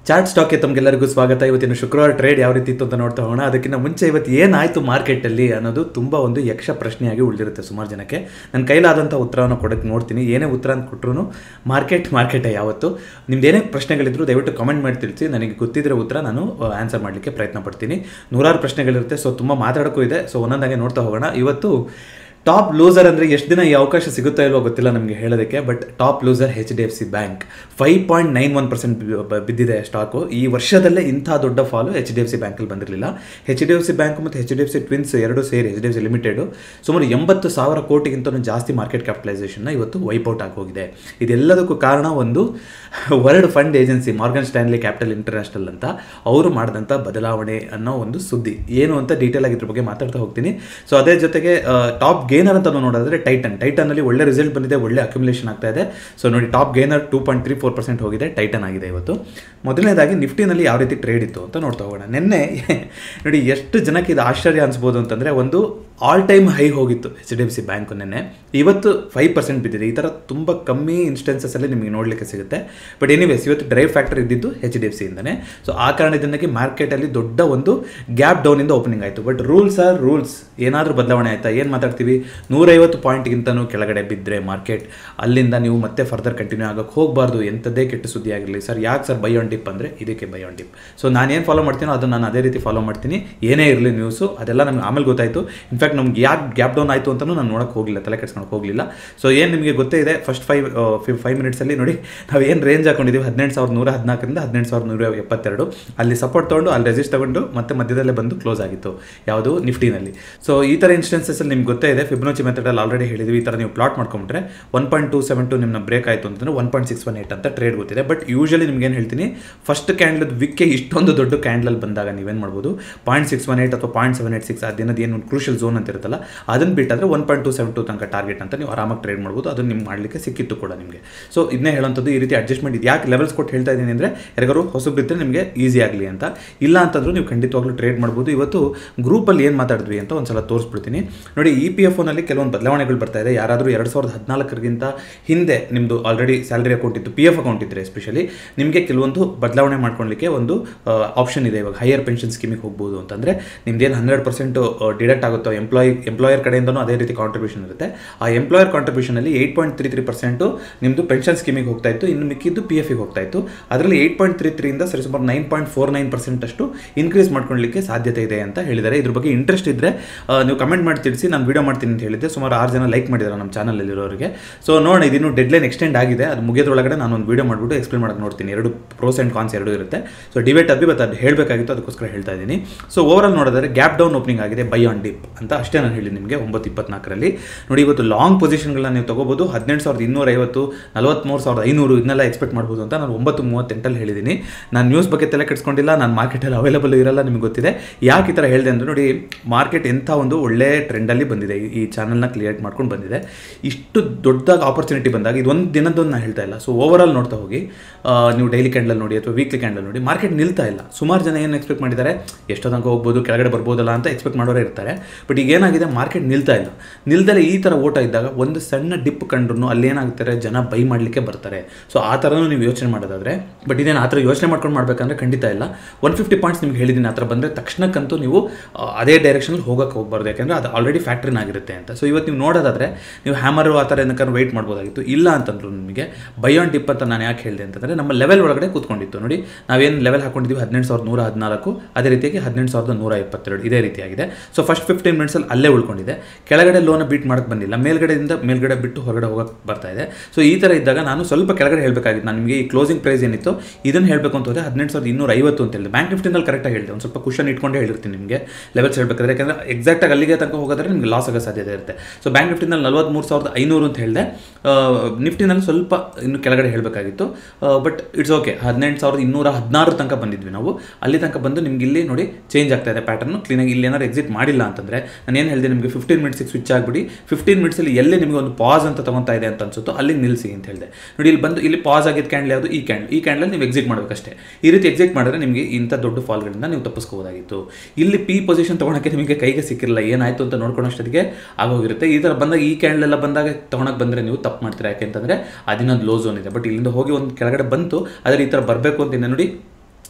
chart ಸ್ಟಾಕ್ಗೆ ತಮಗೆಲ್ಲರಿಗೂ ಸ್ವಾಗತ ಇವತ್ತಿನ ಶುಕ್ರವಾರ ಟ್ರೇಡ್ ಯಾವ ರೀತಿ ಇತ್ತು ಅಂತ ನೋಡ್ತಾ ಹೋಗೋಣ ಅದಕ್ಕಿಂತ ಮುಂಚೆ ಇವತ್ತು ಏನಾಯಿತು ಮಾರ್ಕೆಟಲ್ಲಿ ಅನ್ನೋದು ತುಂಬ ಒಂದು ಯಕ್ಷ ಪ್ರಶ್ನೆಯಾಗಿ ಉಳಿದಿರುತ್ತೆ ಸುಮಾರು ಜನಕ್ಕೆ ನನ್ನ ಕೈಲಾದಂಥ ಉತ್ತರವನ್ನು ಕೊಡೋಕ್ಕೆ ನೋಡ್ತೀನಿ ಏನೇ ಉತ್ತರ ಅಂತ ಕೊಟ್ಟರು ಮಾರ್ಕೆಟ್ ಮಾರ್ಕೆಟೇ ಯಾವತ್ತು ನಿಮ್ದು ಏನೇ ಪ್ರಶ್ನೆಗಳಿದ್ರು ದಯವಿಟ್ಟು ಕಮೆಂಟ್ ಮಾಡಿ ತಿಳಿಸಿ ನನಗೆ ಗೊತ್ತಿದ್ರೆ ಉತ್ತರ ನಾನು ಆನ್ಸರ್ ಮಾಡಲಿಕ್ಕೆ ಪ್ರಯತ್ನ ಪಡ್ತೀನಿ ನೂರಾರು ಪ್ರಶ್ನೆಗಳಿರುತ್ತೆ ಸೊ ತುಂಬ ಮಾತಾಡೋಕ್ಕೂ ಇದೆ ಸೊ ಒಂದೊಂದಾಗೆ ನೋಡ್ತಾ ಹೋಗೋಣ ಇವತ್ತು ಟಾಪ್ ಲೂಸರ್ ಅಂದರೆ ಎಷ್ಟು ದಿನ ಈ ಅವಕಾಶ ಸಿಗುತ್ತಾ ಇಲ್ವೋ ಗೊತ್ತಿಲ್ಲ ನಮಗೆ ಹೇಳೋದಕ್ಕೆ but top loser H D F C bank five point nine one percent ಬಿದ್ದಿದೆ ಸ್ಟಾಕು ಈ ವರ್ಷದಲ್ಲೇ ಇಂಥ ದೊಡ್ಡ fall H D F C ಬ್ಯಾಂಕಲ್ಲಿ ಬಂದಿರಲಿಲ್ಲ H D F C bank ಮತ್ತು H D F C twins ಎರಡು ಸೇರಿ H D F C limited ಸುಮಾರು ಎಂಬತ್ತು ಸಾವಿರ ಕೋಟಿಗಿಂತ ಜಾಸ್ತಿ ಮಾರ್ಕೆಟ್ ಕ್ಯಾಪಿಟಲೈಸೇಷನ್ನ ಇವತ್ತು ವೈಪೌಟ್ ಆಗಿ ಹೋಗಿದೆ ಇದೆಲ್ಲದಕ್ಕೂ ಕಾರಣ ಒಂದು world fund agency Morgan Stanley Capital International ಅಂತ ಅವರು ಮಾಡಿದಂಥ ಬದಲಾವಣೆ ಅನ್ನೋ ಒಂದು ಸುದ್ದಿ ಏನು ಅಂತ ಡೀಟೇಲ್ ಆಗಿ ಇದ್ರ ಬಗ್ಗೆ ಮಾತಾಡ್ತಾ ಹೋಗ್ತೀನಿ ಸೊ ಅದೇ ಜೊತೆಗೆ ಟಾಪ್ ಗೇನರ್ ಅಂತ ನಾವು ನೋಡೋದಾದ್ರೆ ಟೈಟನ್ ಟೈಟನಲ್ಲಿ ಒಳ್ಳೆ ರಿಸಲ್ಟ್ ಬಂದಿದೆ ಒಳ್ಳೆ ಅಕ್ಯುಮುಲೇಷನ್ ಆಗ್ತಾ ಇದೆ ಸೊ ನೋಡಿ top gainer two point three four percent ಹೋಗಿದೆ ಟೈಟನ್ ಆಗಿದೆ ಇವತ್ತು ಮೊದಲನೇದಾಗಿ ನಿಫ್ಟಿನಲ್ಲಿ ಯಾವ ರೀತಿ ಟ್ರೇಡ್ ಇತ್ತು ಅಂತ ನೋಡ್ತಾ ಹೋಗೋಣ ನಿನ್ನೆ ನೋಡಿ ಎಷ್ಟು ಜನಕ್ಕೆ ಇದು ಆಶ್ಚರ್ಯ ಅನ್ಸ್ಬೋದು ಅಂತಂದರೆ ಒಂದು ಆಲ್ ಟೈಮ್ ಹೈ ಹೋಗಿತ್ತು H D F C bank ನಿನ್ನೆ ಇವತ್ತು ಫೈವ್ ಪರ್ಸೆಂಟ್ ಬಿದ್ದಿದೆ ಈ ಥರ ತುಂಬ ಕಮ್ಮಿ ಇನ್ಸ್ಟೆನ್ಸಸ್ಸಲ್ಲಿ ನಿಮಗೆ ನೋಡಲಿಕ್ಕೆ ಸಿಗುತ್ತೆ ಬಟ್ ಎನಿವೇಸ್ ಇವತ್ತು ಡ್ರೈವ್ ಫ್ಯಾಕ್ಟರ್ ಇದ್ದಿದ್ದು ಎಚ್ ಡಿ ಎಫ್ ಸಿಯಿಂದನೇ ಸೊ ಆ ಕಾರಣದಿಂದಾಗಿ ಮಾರ್ಕೆಟಲ್ಲಿ ದೊಡ್ಡ ಒಂದು ಗ್ಯಾಪ್ ಡೌನಿಂದ ಓಪನಿಂಗ್ ಆಯಿತು ಬಟ್ ರೂಲ್ಸ್ ಆರ್ ರೂಲ್ಸ್ ಏನಾದರೂ ಬದಲಾವಣೆ ಆಯಿತಾ ಏನು ಮಾತಾಡ್ತೀವಿ ನೂರೈವತ್ತು ಪಾಯಿಂಟ್ಗಿಂತನೂ ಕೆಳಗಡೆ ಬಿದ್ದರೆ ಮಾರ್ಕೆಟ್ ಅಲ್ಲಿಂದ ನೀವು ಮತ್ತೆ ಫರ್ದರ್ ಕಂಟಿನ್ಯೂ ಆಗೋಕ್ಕೆ ಹೋಗಬಾರ್ದು ಎಂಥದ್ದೇ ಕೆಟ್ಟ ಸುದ್ದಿ ಆಗಿರಲಿ ಸರ್ ಯಾಕೆ ಸರ್ ಬೈ ಆನ್ ಡಿಪ್ ಅಂದರೆ ಇದಕ್ಕೆ ಬೈ ಆನ್ ಡಿಪ್ ಸೊ ನಾನು ಏನು ಫಾಲೋ ಮಾಡ್ತೀನೋ ಅದನ್ನು ನಾನು ಅದೇ ರೀತಿ ಫಾಲೋ ಮಾಡ್ತೀನಿ ಏನೇ ಇರಲಿ ನ್ಯೂಸು ಅದೆಲ್ಲ ನಮ್ಗೆ ಆಮೇಲೆ ಗೊತ್ತಾಯಿತು ಇನ್ಫ್ಯಾಕ್ಟ್ ನಮ್ಗೆ ಯಾಕೆ ಗ್ಯಾಪ್ ಡೌನ್ ಆಯಿತು ಅಂತಲೂ ನಾನು ನೋಡೋಕ್ಕೆ ಹೋಗಲಿಲ್ಲ ತಲೆ ಕೆಡ್ಸ್ಕೊಳಕ್ಕೆ ಹೋಗಲಿಲ್ಲ ಸೊ ಏನು ನಿಮಗೆ ಗೊತ್ತೇ ಇದೆ ಫಸ್ಟ್ ಫೈವ್ ಫೈವ್ ಮಿನಿಟ್ಸಲ್ಲಿ ನೋಡಿ ನಾವು ಏನು ರೇಂಜ್ ಹಾಕೊಂಡಿದ್ದೀವಿ ಹದಿನೆಂಟು ಸಾವಿರದ ನೂರ ಹದಿನಾಲ್ಕರಿಂದ ಹದಿನೆಂಟು ಸಾವಿರದ ನೂರ ಎಪ್ಪತ್ತೆರಡು ಅಲ್ಲಿ ಸಪೋರ್ಟ್ ತೊಗೊಂಡು ಅಲ್ಲಿ ರೆಜಿಸ್ಟ್ ತಗೊಂಡು ಮತ್ತೆ ಮಧ್ಯದಲ್ಲೇ ಬಂದು ಕ್ಲೋಸ್ ಆಗಿತ್ತು ಯಾವುದು ನಿಫ್ಟಿನಲ್ಲಿ ಸೊ ಈ ಥರ ಇನ್ಸ್ಟೆನ್ಸಲ್ಲಿ ನಿಮ್ಗೆ ಗೊತ್ತೇ ಇದೆ ಫಿಬ್ನೋಚಿ ಮೆಥಡಲ್ಲಿ ಆಲ್ರೆಡಿ ಹೇಳಿದ್ವಿ ಈ ಥರ ನೀವು ಪ್ಲಾಟ್ ಮಾಡ್ಕೊಂಡ್ರೆ one point two seven two ನಿಮ್ಮನ್ನ ಬ್ರೇಕ್ ಆಯಿತು ಅಂತಂದ್ರೆ one point six one eight ಅಂತ ಟ್ರೇಡ್ ಗೊತ್ತಿದೆ ಬಟ್ ಯೂಶಲಿ ನಿಮ್ಗೆ ಏನು ಹೇಳ್ತೀನಿ ಫಸ್ಟ್ ಕ್ಯಾಂಡಲ್ ವಿಕ್ಕೆ ಇಷ್ಟೊಂದು ದೊಡ್ಡ ಕ್ಯಾಂಡಲ್ ಬಂದಾಗ ನೀವೇನು ಮಾಡ್ಬೋದು ಪಾಯಿಂಟ್ ಸಿಕ್ಸ್ ಒನ್ ಏಟ್ ಅಥವಾ ಪಾಯಿಂಟ್ ಸೆವೆನ್ ಏಟ್ ಸಿಕ್ಸ್ ಆ ದಿನದ ಏನು ಕ್ರೂಷಲ್ ಝೋನ್ ಅಂತ ಇರುತ್ತಲ್ಲ ಅದನ್ನು ಬಿಟ್ಟಾದ್ರೆ one point two seven two ತನಕ ಟಾರ್ಗೆಟ್ ಅಂತ ನೀವು ಆರಾಮಾಗಿ ಟ್ರೇಡ್ ಮಾಡ್ಬೋದು ಅದನ್ನು ನಿಮ್ಗೆ ಮಾಡಲಿಕ್ಕೆ ಸಿಕ್ಕಿತ್ತು ಕೂಡ ನಿಮಗೆ ಸೊ ಇದನ್ನೇ ಹೇಳೋಂಥದ್ದು ಈ ರೀತಿ ಅಡ್ಜಸ್ಟ್ಮೆಂಟ್ ಇದು ಯಾಕೆ ಲೆವೆಲ್ಸ್ ಕೊಟ್ಟು ಹೇಳ್ತಾ ಇದ್ದೀನಿ ಅಂದರೆ ಯಾರಿಗಾರು ಹೊಸಬ್ರಿದ್ದರೆ ನಿಮಗೆ ಈಸಿ ಆಗಲಿ ಅಂತ ಇಲ್ಲ ಅಂತಂದ್ರೂ ನೀವು ಖಂಡಿತವಾಗ್ಲೂ ಟ್ರೇಡ್ ಮಾಡ್ಬೋದು ಇವತ್ತು ಗ್ರೂಪಲ್ಲಿ ಏನು ಮಾತಾಡಿದ್ವಿ ಅಂತ ಒಂದ್ಸಲ ತೋರಿಸ್ಬಿಡ್ತೀನಿ ನೋಡಿ ಇ ಪಿ ಎಫ್ ಓನಲ್ಲಿ ಕೆಲವೊಂದು ಬದಲಾವಣೆಗಳು ಬರ್ತಾ ಇದೆ ಯಾರಾದರೂ ಎರಡು ಸಾವಿರದ ಹದಿನಾಲ್ಕರಿಗಿಂತ ಹಿಂದೆ ನಿಮ್ಮದು ಆಲ್ರೆಡಿ ಸ್ಯಾಲರಿ ಅಕೌಂಟ್ ಇತ್ತು ಪಿ ಎಫ್ ಅಕೌಂಟ್ ಇದ್ದರೆ ಎಸ್ಪೆಷಲಿ ನಿಮಗೆ ಕೆಲವೊಂದು ಬದಲಾವಣೆ ಮಾಡ್ಕೊಳ್ಳಿಕ್ಕೆ ಒಂದು ಆಪ್ಷನ್ ಇದೆ ಇವಾಗ ಹೈಯರ್ ಪೆನ್ಷನ್ ಸ್ಕೀಮಿಗೆ ಹೋಗ್ಬೋದು ಅಂತಂದರೆ ನಿಮ್ದೇನು ಹಂಡ್ರೆಡ್ ಪರ್ಸೆಂಟ್ ಡಿಡಕ್ಟ್ ಆಗುತ್ತೋ ಎಂಪ್ಲಾಯ್ ಎಂಪ್ಲಾಯರ್ ಕಡೆಯಿಂದನೂ ಅದೇ ರೀತಿ ಕಾಂಟ್ರಿಬ್ಯೂಷನ್ ಇರುತ್ತೆ ಆ ಎಂಪ್ಲಾಯರ್ ಕಾಂಟ್ರಿಬ್ಯೂಷನಲ್ಲಿ eight point three three percent ನಿಮ್ಮದು ಪೆನ್ಷನ್ ಸ್ಕೀಮಿಗೆ ಹೋಗ್ತಾ ಇತ್ತು ಇನ್ನು ಮಿಕ್ಕಿದ್ದು ಪಿ ಎಫ್ಗೆ ಹೋಗ್ತಾ ಇತ್ತು ಅದರಲ್ಲಿ ಏಯ್ಟ್ ಪಾಯಿಂಟ್ ತ್ರೀ ತ್ರೀಯಿಂದ ಸರಿಸುಮಾರು nine point four nine percent ಅಷ್ಟು ಇನ್ಕ್ರೀಸ್ ಮಾಡ್ಕೊಳ್ಳಿಕ್ಕೆ ಸಾಧ್ಯತೆ ಇದೆ ಅಂತ ಹೇಳಿದ್ದಾರೆ ಇದ್ರ ಬಗ್ಗೆ ಇಂಟ್ರೆಸ್ಟ್ ಇದ್ದರೆ ನೀವು ಕಮೆಂಟ್ ಮಾಡಿ ತಿಳಿಸಿ ನಾನು ವೀಡಿಯೋ ಮಾಡ್ತೀನಿ ಅಂತ ಹೇಳಿದ್ದೆ ಸುಮಾರು ಆರು ಜನ ಲೈಕ್ ಮಾಡಿದ್ದಾರೆ ನಮ್ಮ ಚಾನಲಲ್ಲಿರೋರಿಗೆ ಸೊ ನೋಡೋಣ ಇದಿನ್ನು ಡೆಡ್ಲೈನ್ ಎಕ್ಸ್ಟೆಂಡ್ ಆಗಿದೆ ಅದು ಮುಗಿಯೋದ್ರೊಳಗಡೆ ನಾನು ಒಂದು ವೀಡಿಯೋ ಮಾಡಿಬಿಟ್ಟು ಎಕ್ಸ್ಪ್ಲೇನ್ ಮಾಡೋಕೆ ನೋಡ್ತೀನಿ ಎರಡು ಪ್ರೋಸ್ ಆ್ಯಂಡ್ ಕಾನ್ಸ್ ಎರಡು ಇರುತ್ತೆ ಸೊ ಡಿಬೇಟ್ ಅದು ಬಟ್ ಅದು ಹೇಳಬೇಕಾಗಿತ್ತು ಅದಕ್ಕೋಸ್ಕರ ಹೇಳ್ತಾ ಇದ್ದೀನಿ ಸೊ ಓವರಾಲ್ ನೋಡಿದ್ರೆ ಗ್ಯಾಪ್ ಡೌನ್ ಓಪನಿಂಗ್ ಆಗಿದೆ ಬೈ ಆನ್ ಡಿಪ್ ಅಂತ ಅಷ್ಟೇ ನಾನು ಹೇಳಿ ನಿಮಗೆ ಒಂಬತ್ತು ಇಪ್ಪತ್ನಾಲ್ಕರಲ್ಲಿ ನೋಡಿ ಇವತ್ತು ಲಾಂಗ್ ಪೊಸಿಷನ್ಗಳನ್ನ ನೀವು ತಗೋಬೋದು ಹದಿನೆಂಟು ಸಾವಿರದ ಇನ್ನೂರ ಐವತ್ತು ನಲವತ್ತ್ಮೂರು ಸಾವಿರದ ಐನೂರು ಇದನ್ನೆಲ್ಲ ಎಕ್ಸ್ಪೆಕ್ಟ್ ಮಾಡ್ಬೋದು ಅಂತ ನಾನು ಒಂಬತ್ತು ಮೂವತ್ತೆಂಟಲ್ಲಿ ಹೇಳಿದ್ದೀನಿ ನಾನು ನ್ಯೂಸ್ ಬಗ್ಗೆ ತಲೆ ಕೆಡಿಸ್ಕೊಂಡಿಲ್ಲ ನಾನು ಮಾರ್ಕೆಟಲ್ಲಿ ಅವೈಲೇಬಲ್ ಇರಲ್ಲ ನಿಮಗೆ ಗೊತ್ತಿದೆ ಯಾಕೆ ಈ ಥರ ಹೇಳಿದೆ ಅಂದರೆ ನೋಡಿ ಮಾರ್ಕೆಟ್ ಎಂಥ ಒಂದು ಒಳ್ಳೆ ಟ್ರೆಂಡಲ್ಲಿ ಬಂದಿದೆ ಈ ಚಾನಲ್ನ ಕ್ಲಿಯರ್ ಮಾಡ್ಕೊಂಡು ಬಂದಿದೆ ಇಷ್ಟು ದೊಡ್ಡದಾಗಿ ಆಪರ್ಚುನಿಟಿ ಬಂದಾಗ ಇದೊಂದು ದಿನದೊಂದು ನಾನು ಹೇಳ್ತಾ ಇಲ್ಲ ಸೊ ಓವರಾಲ್ ನೋಡ್ತಾ ಹೋಗಿ ನೀವು ಡೈಲಿ ಕ್ಯಾಂಡಲ್ ನೋಡಿ ಅಥವಾ ವೀಕ್ಲಿ ಕ್ಯಾಂಡಲ್ ನೋಡಿ ಮಾರ್ಕೆಟ್ ನಿಲ್ತಾ ಇಲ್ಲ ಸುಮಾರು ಜನ ಏನು ಎಕ್ಸ್ಪೆಕ್ಟ್ ಮಾಡಿದ್ದಾರೆ ಎಷ್ಟೋ ತನಕ ಹೋಗ್ಬೋದು ಕೆಳಗಡೆ ಬರ್ಬೋದಲ್ಲ ಅಂತ ಎಕ್ಸ್ಪೆಕ್ಟ್ ಮಾಡೋರೇ ಇರ್ತಾರೆ ಬಟ್ ಈಗ ಏನಾಗಿದೆ ಮಾರ್ಕೆಟ್ ನಿಲ್ತಾ ಇಲ್ಲ ನಿಲ್ದಲೆ ಈ ಥರ ಓಟ ಇದ್ದಾಗ ಒಂದು ಸಣ್ಣ ಡಿಪ್ ಕಂಡ್ರು ಅಲ್ಲಿ ಏನಾಗ್ತಾರೆ ಜನ ಬೈ ಮಾಡಲಿಕ್ಕೆ ಬರ್ತಾರೆ ಸೊ ಆ ಥರನೂ ನೀವು ಯೋಚನೆ ಮಾಡೋದಾದರೆ ಬಟ್ ಇದೇನು ಆ ಥರ ಯೋಚನೆ ಮಾಡ್ಕೊಂಡು ಮಾಡಬೇಕಂದ್ರೆ ಖಂಡಿತ ಇಲ್ಲ ಒನ್ ಫಿಫ್ಟಿ ಪಾಯಿಂಟ್ಸ್ ನಿಮ್ಗೆ ಹೇಳಿದ್ದೀನಿ ಆ ಥರ ಬಂದರೆ ತಕ್ಷಣಕ್ಕಂತೂ ನೀವು ಅದೇ ಡೈರೆಕ್ಷನಲ್ಲಿ ಹೋಗೋಕ್ಕೆ ಹೋಗ್ಬಾರ್ದು ಯಾಕೆಂದರೆ ಅದು ಆಲ್ರೆಡಿ ಫ್ಯಾಕ್ಟ್ರಿನ ಆಗಿರುತ್ತೆ ಅಂತ ಸೊ ಇವತ್ತು ನೀವು ನೋಡೋದಾದರೆ ನೀವು ಹ್ಯಾಮರು ಆ ಥರ ಏನಕ್ಕೆ ವೆಯ್ಟ್ ಮಾಡ್ಬೋದಾಗಿತ್ತು ಇಲ್ಲ ಅಂತಂದ್ರು ನಿಮಗೆ ಬೈ ಆನ್ ಡಿಪ್ ಅಂತ ನಾನು ಯಾಕೆ ಹೇಳಿದೆ ಅಂತಂದರೆ ನಮ್ಮ ಲೆವೆಲ್ ಒಳಗಡೆ ಕೂತ್ಕೊಂಡಿತ್ತು ನೋಡಿ ನಾವೇನು ಲೆವೆಲ್ ಹಾಕೊಂಡಿದ್ದೀವಿ ಹದಿನೆಂಟು ಸಾವಿರದ ನೂರ ಹದಿನಾಲ್ಕು ಅದೇ ರೀತಿಯಾಗಿ ಹದಿನೆಂಟು ಸಾವಿರದ ನೂರ ಎಪ್ಪತ್ತೆರಡು ಇದೇ ರೀತಿಯಾಗಿದೆ ಸೊ ಫಸ್ಟ್ ಫಿಫ್ಟೀನ್ ಮಿನಿಟ್ಸಲ್ಲಿ ಅಲ್ಲೇ ಉಳ್ಕೊಂಡಿದೆ ಕೆಳಗಡೆ ಲೋನ ಬೀಟ್ ಮಾಡೋಕ್ಕೆ ಬಂದಿಲ್ಲ ಮೇಲ್ಗಡೆಯಿಂದ ಮೇಲ್ಗಡೆ ಬಿಟ್ಟು ಹೊರಗಡೆ ಹೋಗೋಕ್ಕೆ ಬರ್ತಾ ಇದೆ ಸೊ ಈ ಥರ ಇದ್ದಾಗ ನಾನು ಸ್ವಲ್ಪ ಕೆಳಗಡೆ ಹೇಳಬೇಕಾಗಿತ್ತು ನಾನು ನಿಮಗೆ ಈ ಕ್ಲೋಸಿಂಗ್ ಪ್ರೈಸ್ ಏನಿತ್ತು ಇದನ್ನು ಹೇಳಬೇಕು ಅಂತ ಹೋದರೆ ಹದಿನೆಂಟು ಸಾವಿರದ ಇನ್ನೂರ ಐವತ್ತು ಅಂತ ಹೇಳಿದೆ ಬ್ಯಾಂಕ್ ನಿಫ್ಟಿನಲ್ಲಿ ಕರೆಕ್ಟಾಗಿ ಹೇಳಿದೆ ಒಂದು ಸ್ವಲ್ಪ ಕ್ವಶನ್ ಇಟ್ಕೊಂಡೇ ಹೇಳಿರ್ತೀನಿ ನಿಮಗೆ ಲೆವೆಲ್ಸ್ ಹೇಳಬೇಕಾದ್ರೆ ಯಾಕಂದರೆ ಎಕ್ಸಾಕ್ಟಾಗಿ ಅಲ್ಲಿಗೆ ತನಕ ಹೋಗೋದ್ರೆ ನಿಮಗೆ ಲಾಸ್ ಆಗೋ ಸಾಧ್ಯತೆ ಇರುತ್ತೆ ಸೊ ಬ್ಯಾಂಕ್ ನಿಫ್ಟಿನಲ್ಲಿ ನಲ್ವತ್ಮೂರು ಸಾವಿರದ ಐನೂರು ಅಂತ ಹೇಳಿದೆ ನಿಫ್ಟಿನಲ್ಲಿ ಸ್ವಲ್ಪ ಇನ್ನು ಕೆಳಗಡೆ ಹೇಳಬೇಕಾಗಿತ್ತು ಬಟ್ ಇಟ್ಸ್ ಓಕೆ ಹದಿನೆಂಟು ಸಾವಿರದ ಇನ್ನೂರ ಹದಿನಾರು ತನಕ ಬಂದಿದ್ವಿ ನಾವು ಅಲ್ಲಿ ತನಕ ಬಂದು ನಿಮ್ಗೆ ಇಲ್ಲಿ ನೋಡಿ ಚೇಂಜ್ ಆಗ್ತಾ ಇದೆ ಪ್ಯಾಟರ್ನು ಕ್ಲೀನಾಗಿ ಇಲ್ಲಿ ಏನಾದ್ರು ಎಕ್ಸಿಟ್ ಮಾಡಿಲ್ಲ ಅಂತಂದರೆ ನಾನು ಏನು ಹೇಳಿದೆ ನಿಮಗೆ ಫಿಫ್ಟೀನ್ ಮಿನಿಟ್ಸಿಗೆ ಸ್ವಿಚ್ ಆಗಿಬಿಡಿ ಫಿಫ್ಟೀನ್ ಮಿನಿಟ್ಸಲ್ಲಿ ಎಲ್ಲಿ ನಿಮಗೆ ಒಂದು ಪಾಸ್ ಅಂತ ತಗೊತಾ ಇದೆ ಅಂತ ಅನ್ಸುತ್ತೋ ಅಲ್ಲಿ ನಿಲ್ಲಿಸಿ ಅಂತ ಹೇಳಿದೆ ನೋಡಿ ಇಲ್ಲಿ ಬಂದು ಇಲ್ಲಿ ಪಾಸ್ ಆಗಿದ್ದ ಕ್ಯಾಂಡಲ್ ಯಾವುದು ಈ ಕ್ಯಾಂಡಲ್ ಈ ಕ್ಯಾಂಡಲ್ ನೀವು ಎಕ್ಸಿಟ್ ಮಾಡಬೇಕಷ್ಟೇ ಈ ರೀತಿ ಎಕ್ಸಿಟ್ ಮಾಡಿದ್ರೆ ನಿಮಗೆ ಇಂಥ ದೊಡ್ಡ ಫಾಲ್ಗಳಿಂದ ನೀವು ತಪ್ಪಿಸ್ಕೋಬೋದಾಗಿತ್ತು ಇಲ್ಲಿ ಪಿ ಪೊಸಿಷನ್ ತೊಗೊಳಕ್ಕೆ ನಿಮಗೆ ಕೈಗೆ ಸಿಕ್ಕಿರಲ್ಲ ಏನಾಯಿತು ಅಂತ ನೋಡ್ಕೊಳ್ಳೋಷ್ಟೊತ್ತಿಗೆ ಆಗೋಗಿರುತ್ತೆ ಈ ಥರ ಬಂದಾಗ ಈ ಕ್ಯಾಂಡಲ್ ಎಲ್ಲ ಬಂದಾಗ ತೊಗೊಳಕ್ಕೆ ಬಂದರೆ ನೀವು ತಪ್ಪು ಮಾಡ್ತೀರಾ ಯಾಕೆ ಅಂತಂದರೆ ಅದಿನೊಂದು ಲೋ ಝೋನ್ ಇದೆ ಬಟ್ ಇಲ್ಲಿಂದ ಹೋಗಿ ಒಂದು ಕೆಳಗಡೆ ಬಂತು ಆದರೆ ಈ ಥರ ಬರಬೇಕು ಅಂತ ನೋಡಿ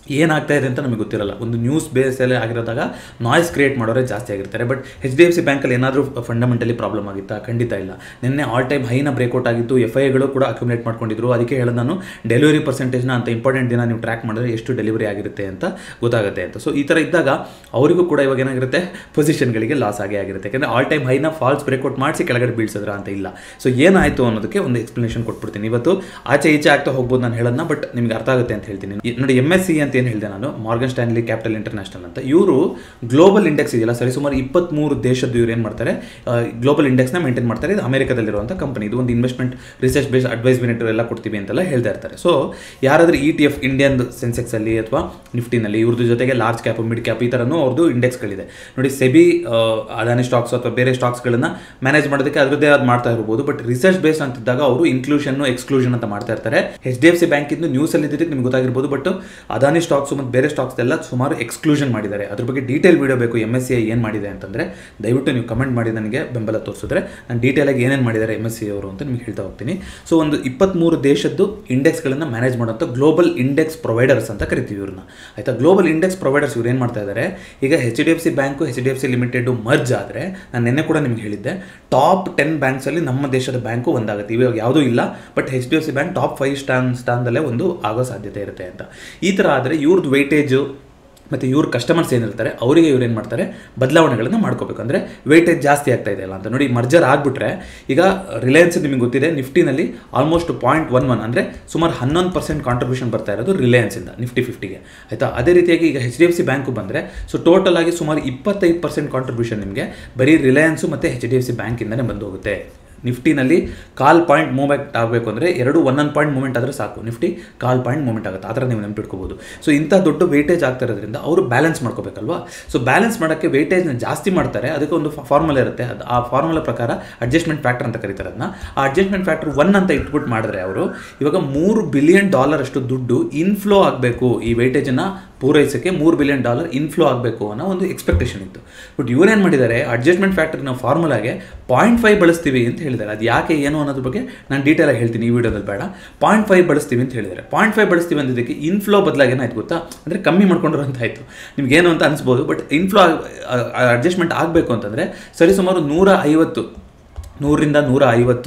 ಏನಾಗ್ತಾ ಇದೆ ಅಂತ ನಮಗೆ ಗೊತ್ತಿರಲ್ಲ ಒಂದು ನ್ಯೂಸ್ ಬೇಸಲ್ಲಿ ಆಗಿರೋದಾಗ ನಾಯ್ಸ್ ಕ್ರಿಯೇಟ್ ಮಾಡೋರೆ ಜಾಸ್ತಿ ಆಗಿರ್ತಾರೆ but H D F C ಬ್ಯಾಂಕಲ್ಲಿ ಏನಾದರೂ ಫಂಡಮೆಂಟಲಿ ಪ್ರಾಬ್ಲಮ್ ಆಗಿತ್ತಾ ಖಂಡಿತ ಇಲ್ಲ ನಿನ್ನೆ ಆಲ್ ಟೈಮ್ ಹೈನ ಬ್ರೇಕ್ಔಟ್ ಆಗಿತ್ತು ಎಫ್ ಐಗಳು ಕೂಡ ಅಕ್ಯುಮುಲೇಟ್ ಮಾಡ್ಕೊಂಡಿದ್ರು ಅದಕ್ಕೆ ಹೇಳೋದು ನಾನು ಡೆಲಿವರಿ ಪರ್ಸೆಂಟೇಜ್ನ ಅಂತ ಇಂಪಾರ್ಟೆಂಟ್ ದಿನ ನೀವು ಟ್ರ್ಯಾಕ್ ಮಾಡಿದ್ರೆ ಎಷ್ಟು ಡೆಲಿವರಿ ಆಗಿರುತ್ತೆ ಅಂತ ಗೊತ್ತಾಗುತ್ತೆ ಅಂತ ಸೊ ಈ ಥರ ಇದ್ದಾಗ ಅವರಿಗೂ ಕೂಡ ಇವಾಗ ಏನಾಗಿರುತ್ತೆ ಪೊಸಿಷನ್ಗಳಿಗೆ ಲಾಸ್ ಆಗೇ ಆಗಿರುತ್ತೆ ಯಾಕಂದರೆ ಆಲ್ ಟೈಮ್ ಹೈನ ಫಾಲ್ಸ್ ಬ್ರೇಕ್ಔಟ್ ಮಾಡಿಸಿ ಕೆಳಗಡೆ ಬೀಳ್ಸಿದ್ರ ಅಂತ ಇಲ್ಲ ಸೊ ಏನಾಯಿತು ಅನ್ನೋದಕ್ಕೆ ಒಂದು ಎಕ್ಸ್ಪ್ಲನೇಷನ್ ಕೊಟ್ಬಿಡ್ತೀನಿ ಇವತ್ತು ಆಚೆ ಈಚೆ ಆಗ್ತಾ ಹೋಗ್ಬೋದು ನಾನು ಹೇಳೋದನ್ನ ಬಟ್ ನಿಮ್ಗೆ ಅರ್ಥ ಆಗುತ್ತೆ ಅಂತ ಹೇಳ್ತೀನಿ ಈ- ನೋಡಿ ಎಮ್ ಎಸ್ ಸಿ ಅಂತ ಏನು ಹೇಳಿದೆ ನಾನು ಮಾರ್ಗನ್ ಸ್ಟ್ಯಾನ್ಲಿ ಕ್ಯಾಪಿಟಲ್ ಇಂಟರ್ನ್ಯಾಷನಲ್ ಅಂತ ಇವರು ಗ್ಲೋಬಲ್ ಇಂಡೆಕ್ಸ್ ಇದೆಯಲ್ಲ ಸರಿ ಸುಮಾರು ಇಪ್ಪತ್ತ್ಮೂರು ದೇಶದ್ದು ಇವ್ರು ಏನು ಮಾಡ್ತಾರೆ ಗ್ಲೋಬಲ್ ಇಂಡೆಕ್ಸ್ನ ಮೇಂಟೈನ್ ಮಾಡ್ತಾರೆ ಇದು ಅಮೆರಿಕದಲ್ಲಿರುವಂಥ ಕಂಪನಿ ಇದು ಒಂದು ಇನ್ವೆಸ್ಟ್ಮೆಂಟ್ ರಿಸರ್ಚ್ ಬೇಸ್ ಅಡ್ವೈಸ್ಮೆಂಟ್ ಎಲ್ಲ ಕೊಡ್ತೀವಿ ಅಂತೆಲ್ಲ ಹೇಳ್ತಾ ಇರ್ತಾರೆ ಸೊ ಯಾರಾದರೂ ಇ ಟಿ ಎಫ್ ಇಂಡಿಯನ್ ಸೆನ್ಸೆಕ್ಸಲ್ಲಿ ಅಥವಾ ನಿಫ್ಟಿನಲ್ಲಿ ಇವ್ರದ್ದು ಜೊತೆಗೆ ಲಾರ್ಜ್ ಕ್ಯಾಪ್ ಮಿಡ್ ಕ್ಯಾಪ್ ಈ ಥರನೂ ಅವ್ರದ್ದು ಇಂಡೆಕ್ಸ್ಗಳಿದೆ ನೋಡಿ ಸೆಬಿ ಅದಾನಿ ಸ್ಟಾಕ್ಸ್ ಅಥವಾ ಬೇರೆ ಸ್ಟಾಕ್ಸ್ಗಳನ್ನು ಮ್ಯಾನೇಜ್ ಮಾಡೋದಕ್ಕೆ ಅದರದ್ದೇ ಅದು ಮಾಡ್ತಾ ಇರ್ಬೋದು ಬಟ್ ರಿಸರ್ಚ್ ಬೇಸ್ ಅಂತಿದ್ದಾಗ ಅವರು ಇನ್ಕ್ಲೂಷನ್ ಎಕ್ಸ್ಕ್ಲೂಷನ್ ಅಂತ ಮಾಡ್ತಾ ಇರ್ತಾರೆ H D F C bank ಇಂದು ನ್ಯೂಸ್ ಅಲ್ಲಿ ಇದ್ದಿದ್ದಕ್ಕೆ ನಿಮ್ಗೆ ಗೊತ್ತಾಗಿರ್ಬೋದು ಬಟ್ ಅದಾನಿ ಸ್ಟಾಕ್ಸ್ ಮತ್ತು ಬೇರೆ ಸ್ಟಾಕ್ಸ್ ಎಲ್ಲ ಸುಮಾರು ಎಕ್ಸ್ಕ್ಲೂಷನ್ ಮಾಡಿದ್ದಾರೆ ಅದ್ರ ಬಗ್ಗೆ ಡೀಟೇಲ್ ವಿಡಿಯೋ ಬೇಕು ಎಮ್ ಎಸ್ ಸಿ ಏನು ಮಾಡಿದೆ ಅಂತಂದ್ರೆ ದಯವಿಟ್ಟು ನೀವು ಕಮೆಂಟ್ ಮಾಡಿ ನನಗೆ ಬೆಂಬಲ ತೋರಿಸಿದ್ರೆ ನಾನು ಡೀಟೇಲ್ ಆಗಿ ಏನೇನು ಮಾಡಿದ್ದಾರೆ ಎಮ್ ಎಸ್ ಸಿ ಅವರು ಅಂತ ನಿಮ್ಗೆ ಹೇಳ್ತಾ ಹೋಗ್ತೀನಿ ಸೊ ಒಂದು ಇಪ್ಪತ್ತ್ಮೂರು ದೇಶದ್ದು ಇಂಡೆಕ್ಸ್ಗಳನ್ನು ಮ್ಯಾನೇಜ್ ಮಾಡುವಂಥ ಗ್ಲೋಬಲ್ ಇಂಡೆಕ್ಸ್ ಪ್ರೊವೈಡರ್ಸ್ ಅಂತ ಕರಿತೀವಿ ಇವ್ರನ್ನ ಆಯ್ತಾ ಗ್ಲೋಬಲ್ ಇಂಡೆಕ್ಸ್ ಪ್ರೊವೈಡರ್ಸ್ ಇವ್ರು ಏನು ಮಾಡ್ತಾ ಇದ್ದಾರೆ ಈಗ H D F C bank H D F C limited merge ಆದರೆ ನಾನು ನಿನ್ನೆ ಕೂಡ ನಿಮ್ಗೆ ಹೇಳಿದ್ದೆ ಟಾಪ್ ಟೆನ್ ಬ್ಯಾಂಕ್ಸಲ್ಲಿ ನಮ್ಮ ದೇಶದ ಬ್ಯಾಂಕು ಒಂದಾಗುತ್ತೆ ಇವಾಗ ಯಾವುದೂ ಇಲ್ಲ but H D F C bank top five ಸ್ಟಾನ್ ಸ್ಥಾನದಲ್ಲೇ ಒಂದು ಆಗೋ ಸಾಧ್ಯತೆ ಇರುತ್ತೆ ಅಂತ ಈ ಥರ ಆದರೆ ಇವ್ರದ್ದು ವೆಯ್ಟೇಜು ಮತ್ತು ಇವ್ರ ಕಸ್ಟಮರ್ಸ್ ಏನಿರ್ತಾರೆ ಅವರಿಗೆ ಇವ್ರು ಏನು ಮಾಡ್ತಾರೆ ಬದಲಾವಣೆಗಳನ್ನು ಮಾಡ್ಕೋಬೇಕು ಅಂದರೆ ವೆಯ್ಟೇಜ್ ಜಾಸ್ತಿ ಆಗ್ತಾ ಇದೆಯಲ್ಲ ಅಂತ ನೋಡಿ ಮರ್ಜರ್ ಆಗಿಬಿಟ್ರೆ ಈಗ ರಿಲಯನ್ಸ್ ನಿಮಗೆ ಗೊತ್ತಿದೆ ನಿಫ್ಟಿನಲ್ಲಿ ಆಲ್ಮೋಸ್ಟ್ ಪಾಯಿಂಟ್ ಒನ್ ಒನ್ ಅಂದರೆ ಸುಮಾರು ಹನ್ನೊಂದು ಪರ್ಸೆಂಟ್ ಕಾಂಟ್ರಿಬ್ಯೂಷನ್ ಬರ್ತಾ ಇರೋದು ರಿಲಯನ್ಸಿಂದ ನಿಫ್ಟಿ ಫಿಫ್ಟಿಗೆ ಆಯಿತಾ ಅದೇ ರೀತಿಯಾಗಿ ಈಗ H D F C bank ಬಂದರೆ ಸೊ ಟೋಟಲ್ ಆಗಿ ಸುಮಾರು ಇಪ್ಪತ್ತೈದು ಪರ್ಸೆಂಟ್ ಕಾಂಟ್ರಿಬ್ಯೂಷನ್ ನಿಮಗೆ ಬರೀ ರಿಲಯನ್ಸು ಮತ್ತು ಎಚ್ ಡಿ ಎಫ್ ಸಿ ಬ್ಯಾಂಕಿಂದನೇ ಬಂದು ಹೋಗುತ್ತೆ ನಿಫ್ಟಿನಲ್ಲಿ ಕಾಲ್ ಪಾಯಿಂಟ್ ಮೂವ್ಮೆಂಟ್ ಆಗಬೇಕು ಅಂದರೆ ಎರಡು ಒಂದೊಂದು ಪಾಯಿಂಟ್ ಮೂವ್ಮೆಂಟ್ ಆದರೆ ಸಾಕು ನಿಫ್ಟಿ ಕಾಲ್ ಪಾಯಿಂಟ್ ಮೂವ್ಮೆಂಟ್ ಆಗುತ್ತೆ ಆ ಥರ ನೀವು ನೆನ್ಪಿಟ್ಕೋಬೋದು ಸೊ ಇಂಥ ದೊಡ್ಡ ವೇಟೇಜ್ ಆಗ್ತಾ ಇರೋದ್ರಿಂದ ಅವರು ಬ್ಯಾಲೆನ್ಸ್ ಮಾಡ್ಕೋಬೇಕಲ್ವಾ ಸೊ ಬ್ಯಾಲೆನ್ಸ್ ಮಾಡೋಕ್ಕೆ ವೇಟೇಜ್ನ ಜಾಸ್ತಿ ಮಾಡ್ತಾರೆ ಅದಕ್ಕೆ ಒಂದು ಫಾರ್ಮುಲಾ ಇರುತ್ತೆ ಅದು ಆ ಫಾರ್ಮುಲಾ ಪ್ರಕಾರ ಅಡ್ಜಸ್ಟ್ಮೆಂಟ್ ಫ್ಯಾಕ್ಟರ್ ಅಂತ ಕರೀತಾರೆ ಅದನ್ನ ಆ ಅಡ್ಜಸ್ಟ್ಮೆಂಟ್ ಫ್ಯಾಕ್ಟರ್ ಒನ್ ಅಂತ ಇಟ್ಬಿಟ್ಟು ಮಾಡಿದ್ರೆ ಅವರು ಇವಾಗ ಮೂರು ಬಿಲಿಯನ್ ಡಾಲರ್ ಅಷ್ಟು ದುಡ್ಡು ಇನ್ಫ್ಲೋ ಆಗಬೇಕು ಈ ವೇಟೇಜನ್ನು ಪೂರೈಸೋಕ್ಕೆ ಮೂರು ಬಿಲಿಯನ್ ಡಾಲರ್ ಇನ್ಫ್ಲೋ ಆಗಬೇಕು ಅನ್ನೋ ಒಂದು ಎಕ್ಸ್ಪೆಕ್ಟೇಷನ್ ಇತ್ತು ಬಟ್ ಇವ್ರೇನು ಮಾಡಿದ್ದಾರೆ ಅಡ್ಜಸ್ಟ್ಮೆಂಟ್ ಫ್ಯಾಕ್ಟರ್ನ ಫಾರ್ಮುಲಾಗೆ ಪಾಯಿಂಟ್ ಫೈವ್ ಬಳಸ್ತೀವಿ ಅಂತ ಹೇಳಿದ್ದಾರೆ ಅದು ಯಾಕೆ ಏನು ಅನ್ನೋದ್ರ ಬಗ್ಗೆ ನಾನು ಡೀಟೇಲಾಗಿ ಹೇಳ್ತೀನಿ ಈ ವಿಡಿಯೋದಲ್ಲಿ ಬೇಡ ಪಾಯಿಂಟ್ ಫೈವ್ ಬಳಸ್ತೀವಿ ಅಂತ ಹೇಳಿದ್ದಾರೆ ಪಾಯಿಂಟ್ ಫೈವ್ ಬಳಸ್ತೀವಿ ಅಂದಿದ್ದಕ್ಕೆ ಇನ್ಫ್ಲೋ ಬದಲಾಗಿ ಏನಾಯ್ತು ಗೊತ್ತಾ ಅಂದರೆ ಕಮ್ಮಿ ಮಾಡ್ಕೊಂಡ್ರು ಅಂತ ಆಯಿತು ನಿಮ್ಗೆ ಏನು ಅಂತ ಅನಿಸ್ಬೋದು ಬಟ್ ಇನ್ಫ್ಲೋ ಅಡ್ಜಸ್ಟ್ಮೆಂಟ್ ಆಗಬೇಕು ಅಂತಂದರೆ ಸರಿಸುಮಾರು ನೂರ ಐವತ್ತು ನೂರಿಂದ ನೂರ ಐವತ್ತು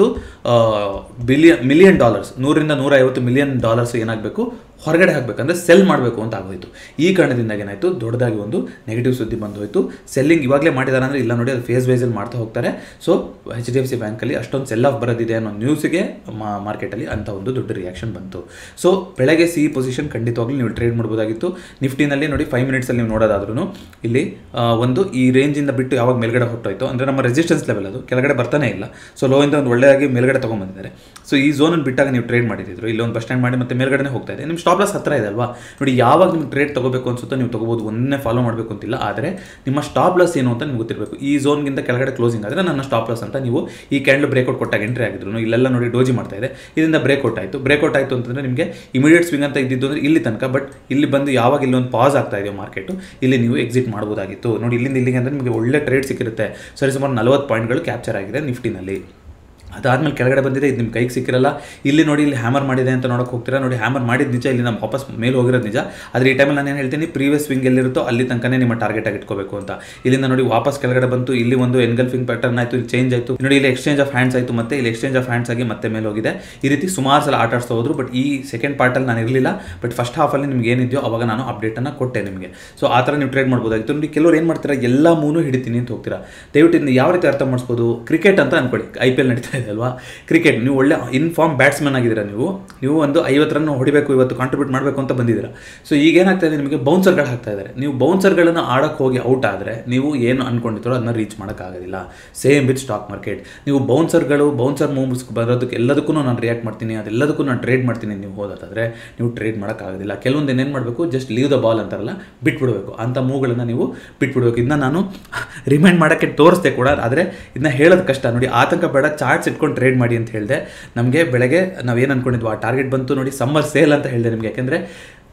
ಬಿಲಿಯನ್ ಮಿಲಿಯನ್ ಡಾಲರ್ಸ್ ನೂರಿಂದ ನೂರ ಐವತ್ತು ಮಿಲಿಯನ್ ಡಾಲರ್ಸ್ ಏನಾಗಬೇಕು ಹೊರಗಡೆ ಹಾಕಬೇಕಂದ್ರೆ ಸೆಲ್ ಮಾಡಬೇಕು ಅಂತ ಆಗೋಯ್ತು ಈ ಕಾರಣದಿಂದ ಏನಾಯಿತು ದೊಡ್ಡದಾಗಿ ಒಂದು ನೆಗೆಟಿವ್ ಸುದ್ದಿ ಬಂದು ಹೋಯಿತು ಸೆಲ್ಲಿಂಗ್ ಇವಾಗಲೇ ಮಾಡಿದ್ದಾರೆ ಅಂದರೆ ಇಲ್ಲ ನೋಡಿ ಅದು ಫೇಸ್ ವೈಸಲ್ಲಿ ಮಾಡ್ತಾ ಹೋಗ್ತಾರೆ so H D F C ಬ್ಯಾಂಕಲ್ಲಿ ಅಷ್ಟೊಂದು ಸೆಲ್ ಆಫ್ ಬರೋದಿದೆ ಅನ್ನೋ ನ್ಯೂಸಿಗೆ ಮಾರ್ಕೆಟಲ್ಲಿ ಅಂತ ಒಂದು ದೊಡ್ಡ ರಿಯಾಕ್ಷನ್ ಬಂತು ಸೊ ಬೆಳಗ್ಗೆ ಸಿ ಪೊಸಿಷನ್ ಖಂಡಿತವಾಗ್ಲೂ ನೀವು ಟ್ರೇಡ್ ಮಾಡ್ಬೋದಾಗಿತ್ತು ನಿಫ್ಟಿನಲ್ಲಿ ನೋಡಿ ಫೈವ್ ಮಿನಿಟ್ಸಲ್ಲಿ ನೀವು ನೋಡೋದಾದ್ರೂ ಇಲ್ಲಿ ಆ, ಒಂದು ಈ ರೇಂಜಿಂದ ಬಿಟ್ಟು ಯಾವಾಗ ಮೇಲ್ಗಡೆ ಹೊಟ್ಟೋಯ್ತು ಅಂದರೆ ನಮ್ಮ ರೆಸಿಸ್ಟೆನ್ಸ್ ಲೆವೆಲ್ ಅದು ಕೆಳಗಡೆ ಬರ್ತಾನೆ ಇಲ್ಲ ಸೊ ಲೋ ಇಂದ ಒಂದು ಒಳ್ಳೆಯಾಗಿ ಮೇಲ್ಗಡೆ ತೊಗೊಂಬಂದಿದ್ದಾರೆ ಸೊ ಈ ಝೋನನ್ನು ಬಿಟ್ಟಾಗ ನೀವು ಟ್ರೇಡ್ ಮಾಡಿದ್ರು ಇಲ್ಲಿ ಒಂದು ಬಸ್ ಸ್ಟ್ಯಾಂಡ್ ಮಾಡಿ ಮತ್ತೆ ಮೇಲ್ಗಡೆ ಹೋಗ್ತಾ ಇದೆ ನಿಮ್ಮ ಸ್ಟಾಪ್ ಲಾಸ್ ಹತ್ರ ಇದೆ ಅಲ್ವಾ ನೋಡಿ ಯಾವಾಗ ನಿಮ್ಗೆ ಟ್ರೇಡ್ ತಗೋಬೇಕು ಅನ್ಸುತ್ತೋ ನೀವು ತಗೋಬೋದು ಒಂದನ್ನೇ ಫಾಲೋ ಮಾಡಬೇಕು ಅಂತಿಲ್ಲ ಆದರೆ ನಿಮ್ಮ ಸ್ಟಾಪ್ ಲಾಸ್ ಏನು ಅಂತ ನಿಮ್ಗೆ ಗೊತ್ತಿರಬೇಕು ಈ ಝೋನ್ಗಿಂತ ಕೆಳಗಡೆ ಕ್ಲೋಸಿಂಗ್ ಆದರೆ ನನ್ನ ಸ್ಟಾಪ್ ಲಾಸ್ ಅಂತ ನೀವು ಈ ಕ್ಯಾಂಡಲ್ ಬ್ರೇಕ್ಔಟ್ ಕೊಟ್ಟಾಗ ಎಂಟ್ರಿ ಆಗಿದ್ರು ಇಲ್ಲೆಲ್ಲ ನೋಡಿ ಡೋಜಿ ಮಾಡ್ತಾ ಇದೆ ಇದರಿಂದ ಬ್ರೇಕ್ಔಟ್ ಆಯಿತು ಬ್ರೇಕ್ಔಟ್ ಆಯಿತು ಅಂತಂದರೆ ನಿಮಗೆ ಇಮಿಡಿಯೇಟ್ ಸ್ವಿಂಗ್ ಅಂತ ಇದ್ದಿದ್ದು ಅಂದರೆ ಇಲ್ಲಿ ತನಕ ಬಟ್ ಇಲ್ಲಿ ಬಂದು ಯಾವಾಗ ಇಲ್ಲಿ ಒಂದು ಪಾಸ್ ಆಗ್ತಾ ಇದೆಯೋ ಮಾರ್ಕೆಟು ಇಲ್ಲಿ ನೀವು ಎಕ್ಸಿಟ್ ಮಾಡ್ಬೋದಾಗಿತ್ತು ನೋಡಿ ಇಲ್ಲಿಂದ ಇಲ್ಲಿಗೆ ಅಂದರೆ ನಿಮಗೆ ಒಳ್ಳೆ ಟ್ರೇಡ್ ಸಿಕ್ಕಿರುತ್ತೆ ಸರಿ ಸುಮಾರು ನಲವತ್ತು ಪಾಯಿಂಟ್ಗಳು ಕ್ಯಾಪ್ಚರ್ ಆಗಿದೆ ನಿಫ್ಟಿನಲ್ಲಿ ಅದಾದ್ಮೇಲೆ ಕೆಳಗಡೆ ಬಂದಿದೆ ಇದು ನಿಮ್ಮ ಕೈಗೆ ಸಿಕ್ಕಿರಲ್ಲ ಇಲ್ಲಿ ನೋಡಿ ಇಲ್ಲಿ ಹ್ಯಾಮರ್ ಮಾಡಿದೆ ಅಂತ ನೋಡೋಕೆ ಹೋಗ್ತೀರಾ ನೋಡಿ ಹ್ಯಾಮರ್ ಮಾಡಿದ ನಿಜ ಇಲ್ಲಿ ನಮ್ಮ ವಾಪಸ್ ಮೇಲೆ ಹೋಗಿರೋದು ನಿಜ ಆದರೆ ಈ ಟೈಮಲ್ಲಿ ನಾನು ಏನು ಹೇಳ್ತೀನಿ ಪ್ರೀವಿಯಸ್ ಸ್ವಿಂಗ್ ಎಲ್ಲಿರುತ್ತೋ ಅಲ್ಲಿ ತನಕನೇ ನಿಮ್ಮ ಟಾರ್ಗೆಟ್ ಆಗಿ ಇಟ್ಕೋಬೇಕು ಅಂತ ಇಲ್ಲಿಂದ ನೋಡಿ ವಾಪಸ್ ಕೆಳಗಡೆ ಬಂತು ಇಲ್ಲಿ ಒಂದು ಎನ್ಗಲ್ಫಿಂಗ್ ಪ್ಯಾಟರ್ನ್ ಆಯಿತು ಇಲ್ಲಿ ಚೇಂಜ್ ಆಯಿತು ನೋಡಿ ಇಲ್ಲಿ ಎಕ್ಸ್ಚೇಂಜ್ ಆಫ್ ಹ್ಯಾಂಡ್ಸ್ ಆಯಿತು ಮತ್ತೆ ಇಲ್ಲಿ ಎಕ್ಸ್ಚೇಂಜ್ ಆಫ್ ಹ್ಯಾಂಡ್ಸ್ ಆಗಿ ಮತ್ತೆ ಮೇಲೆ ಹೋಗಿದೆ ಈ ರೀತಿ ಸುಮಾರು ಸಲ ಆಟ ಆಡ್ಸ್ತಾ ಹೋದ್ರು ಬಟ್ ಈ ಸೆಕೆಂಡ್ ಪಾರ್ಟಲ್ಲಿ ನಾನು ಇರಲಿಲ್ಲ ಬಟ್ ಫಸ್ಟ್ ಹಾಫಲ್ಲಿ ನಿಮ್ಗೆ ಏನಿದೆಯೋ ಅವಾಗ ನಾನು ಅಪ್ಡೇಟನ್ನು ಕೊಟ್ಟೆ ನಿಮಗೆ ಸೊ ಆ ಥರ ನೀವು ಟ್ರೇಡ್ ಮಾಡ್ಬೋದಾಗಿತ್ತು ನೋಡಿ ಕೆಲವರು ಏನು ಮಾಡ್ತೀರಾ ಎಲ್ಲ ಮೂನು ಹಿಡಿತೀನಿ ಅಂತ ಹೋಗ್ತೀರಾ ದಯವಿಟ್ಟು ಇದನ್ನ ಯಾವ ರೀತಿ ಅರ್ಥ ಮಾಡಿಸ್ಬೋದು ಕ್ರಿಕೆಟ್ ಅಂತ ಅನ್ಕೊಳ್ಳಿ ಐ ಪಿ ಎಲ್ ನಡೀತಾ ಇದೆ ಅಲ್ವಾ ಕ್ರಿಕೆಟ್ ನೀವು ಒಳ್ಳೆ ಇನ್ಫಾರ್ಮ್ ಬ್ಯಾಟ್ಸ್ಮನ್ ಆಗಿದ್ದೀರಾ ನೀವು ನೀವು ಒಂದು ಐವತ್ತು ರನ್ ಹೊಡಿಬೇಕು ಇವತ್ತು ಕಾಂಟ್ರಿಬ್ಯೂಟ್ ಮಾಡಬೇಕು ಅಂತ ಬಂದಿದ್ದೀರಾ ಸೊ ಈಗ ಏನಾಗ್ತಾ ಇದೆ ನಿಮಗೆ ಬೌನ್ಸರ್ಗಳು ಹಾಕ್ತಾ ಇದ್ದಾರೆ ನೀವು ಬೌನ್ಸರ್ಗಳನ್ನು ಆಡೋಕ್ಕೆ ಹೋಗಿ ಔಟ್ ಆದರೆ ನೀವು ಏನು ಅನ್ಕೊಂಡಿದ್ದೀರೋ ಅದನ್ನ ರೀಚ್ ಮಾಡೋಕ್ಕಾಗೋದಿಲ್ಲ ಸೇಮ್ ವಿತ್ ಸ್ಟಾಕ್ ಮಾರ್ಕೆಟ್ ನೀವು ಬೌನ್ಸರ್ಗಳು ಬೌನ್ಸರ್ ಮೂವ್ಸ್ ಬರೋದಕ್ಕೆ ಎಲ್ಲದಕ್ಕೂ ನಾನು ರಿಯಾಕ್ಟ್ ಮಾಡ್ತೀನಿ ಅದೆಲ್ಲದಕ್ಕೂ ನಾನು ಟ್ರೇಡ್ ಮಾಡ್ತೀನಿ ನೀವು ಹೋದಾದ್ರೆ ನೀವು ಟ್ರೇಡ್ ಮಾಡೋಕ್ಕಾಗೋದಿಲ್ಲ ಕೆಲವೊಂದು ಏನೇನು ಮಾಡಬೇಕು ಜಸ್ಟ್ ಲೀವ್ ದ ಬಾಲ್ ಅಂತಾರಲ್ಲ ಬಿಟ್ಬಿಡಬೇಕು ಅಂಥ ಮೂವ್ಗಳನ್ನು ನೀವು ಬಿಟ್ಬಿಡ್ಬೇಕು ಇದನ್ನ ನಾನು ರಿಮೈಂಡ್ ಮಾಡೋಕ್ಕೆ ತೋರಿಸ್ದೆ ಕೂಡ ಆದರೆ ಇದನ್ನ ಹೇಳೋದು ಕಷ್ಟ ನೋಡಿ ಆತಂಕ ಬೇಡ ಚಾರ್ಟ್ಸ್ ಇಟ್ಕೊಂಡು ಟ್ರೇಡ್ ಮಾಡಿ ಅಂತ ಹೇಳಿದೆ ನಮಗೆ ಬೆಳಗ್ಗೆ ನಾವೇನು ಅನ್ಕೊಂಡಿದ್ವಿ ಆ ಟಾರ್ಗೆಟ್ ಬಂತು ನೋಡಿ ಸಮ್ಮರ್ ಸೇಲ್ ಅಂತ ಹೇಳಿದೆ ನಿಮಗೆ ಯಾಕೆಂದರೆ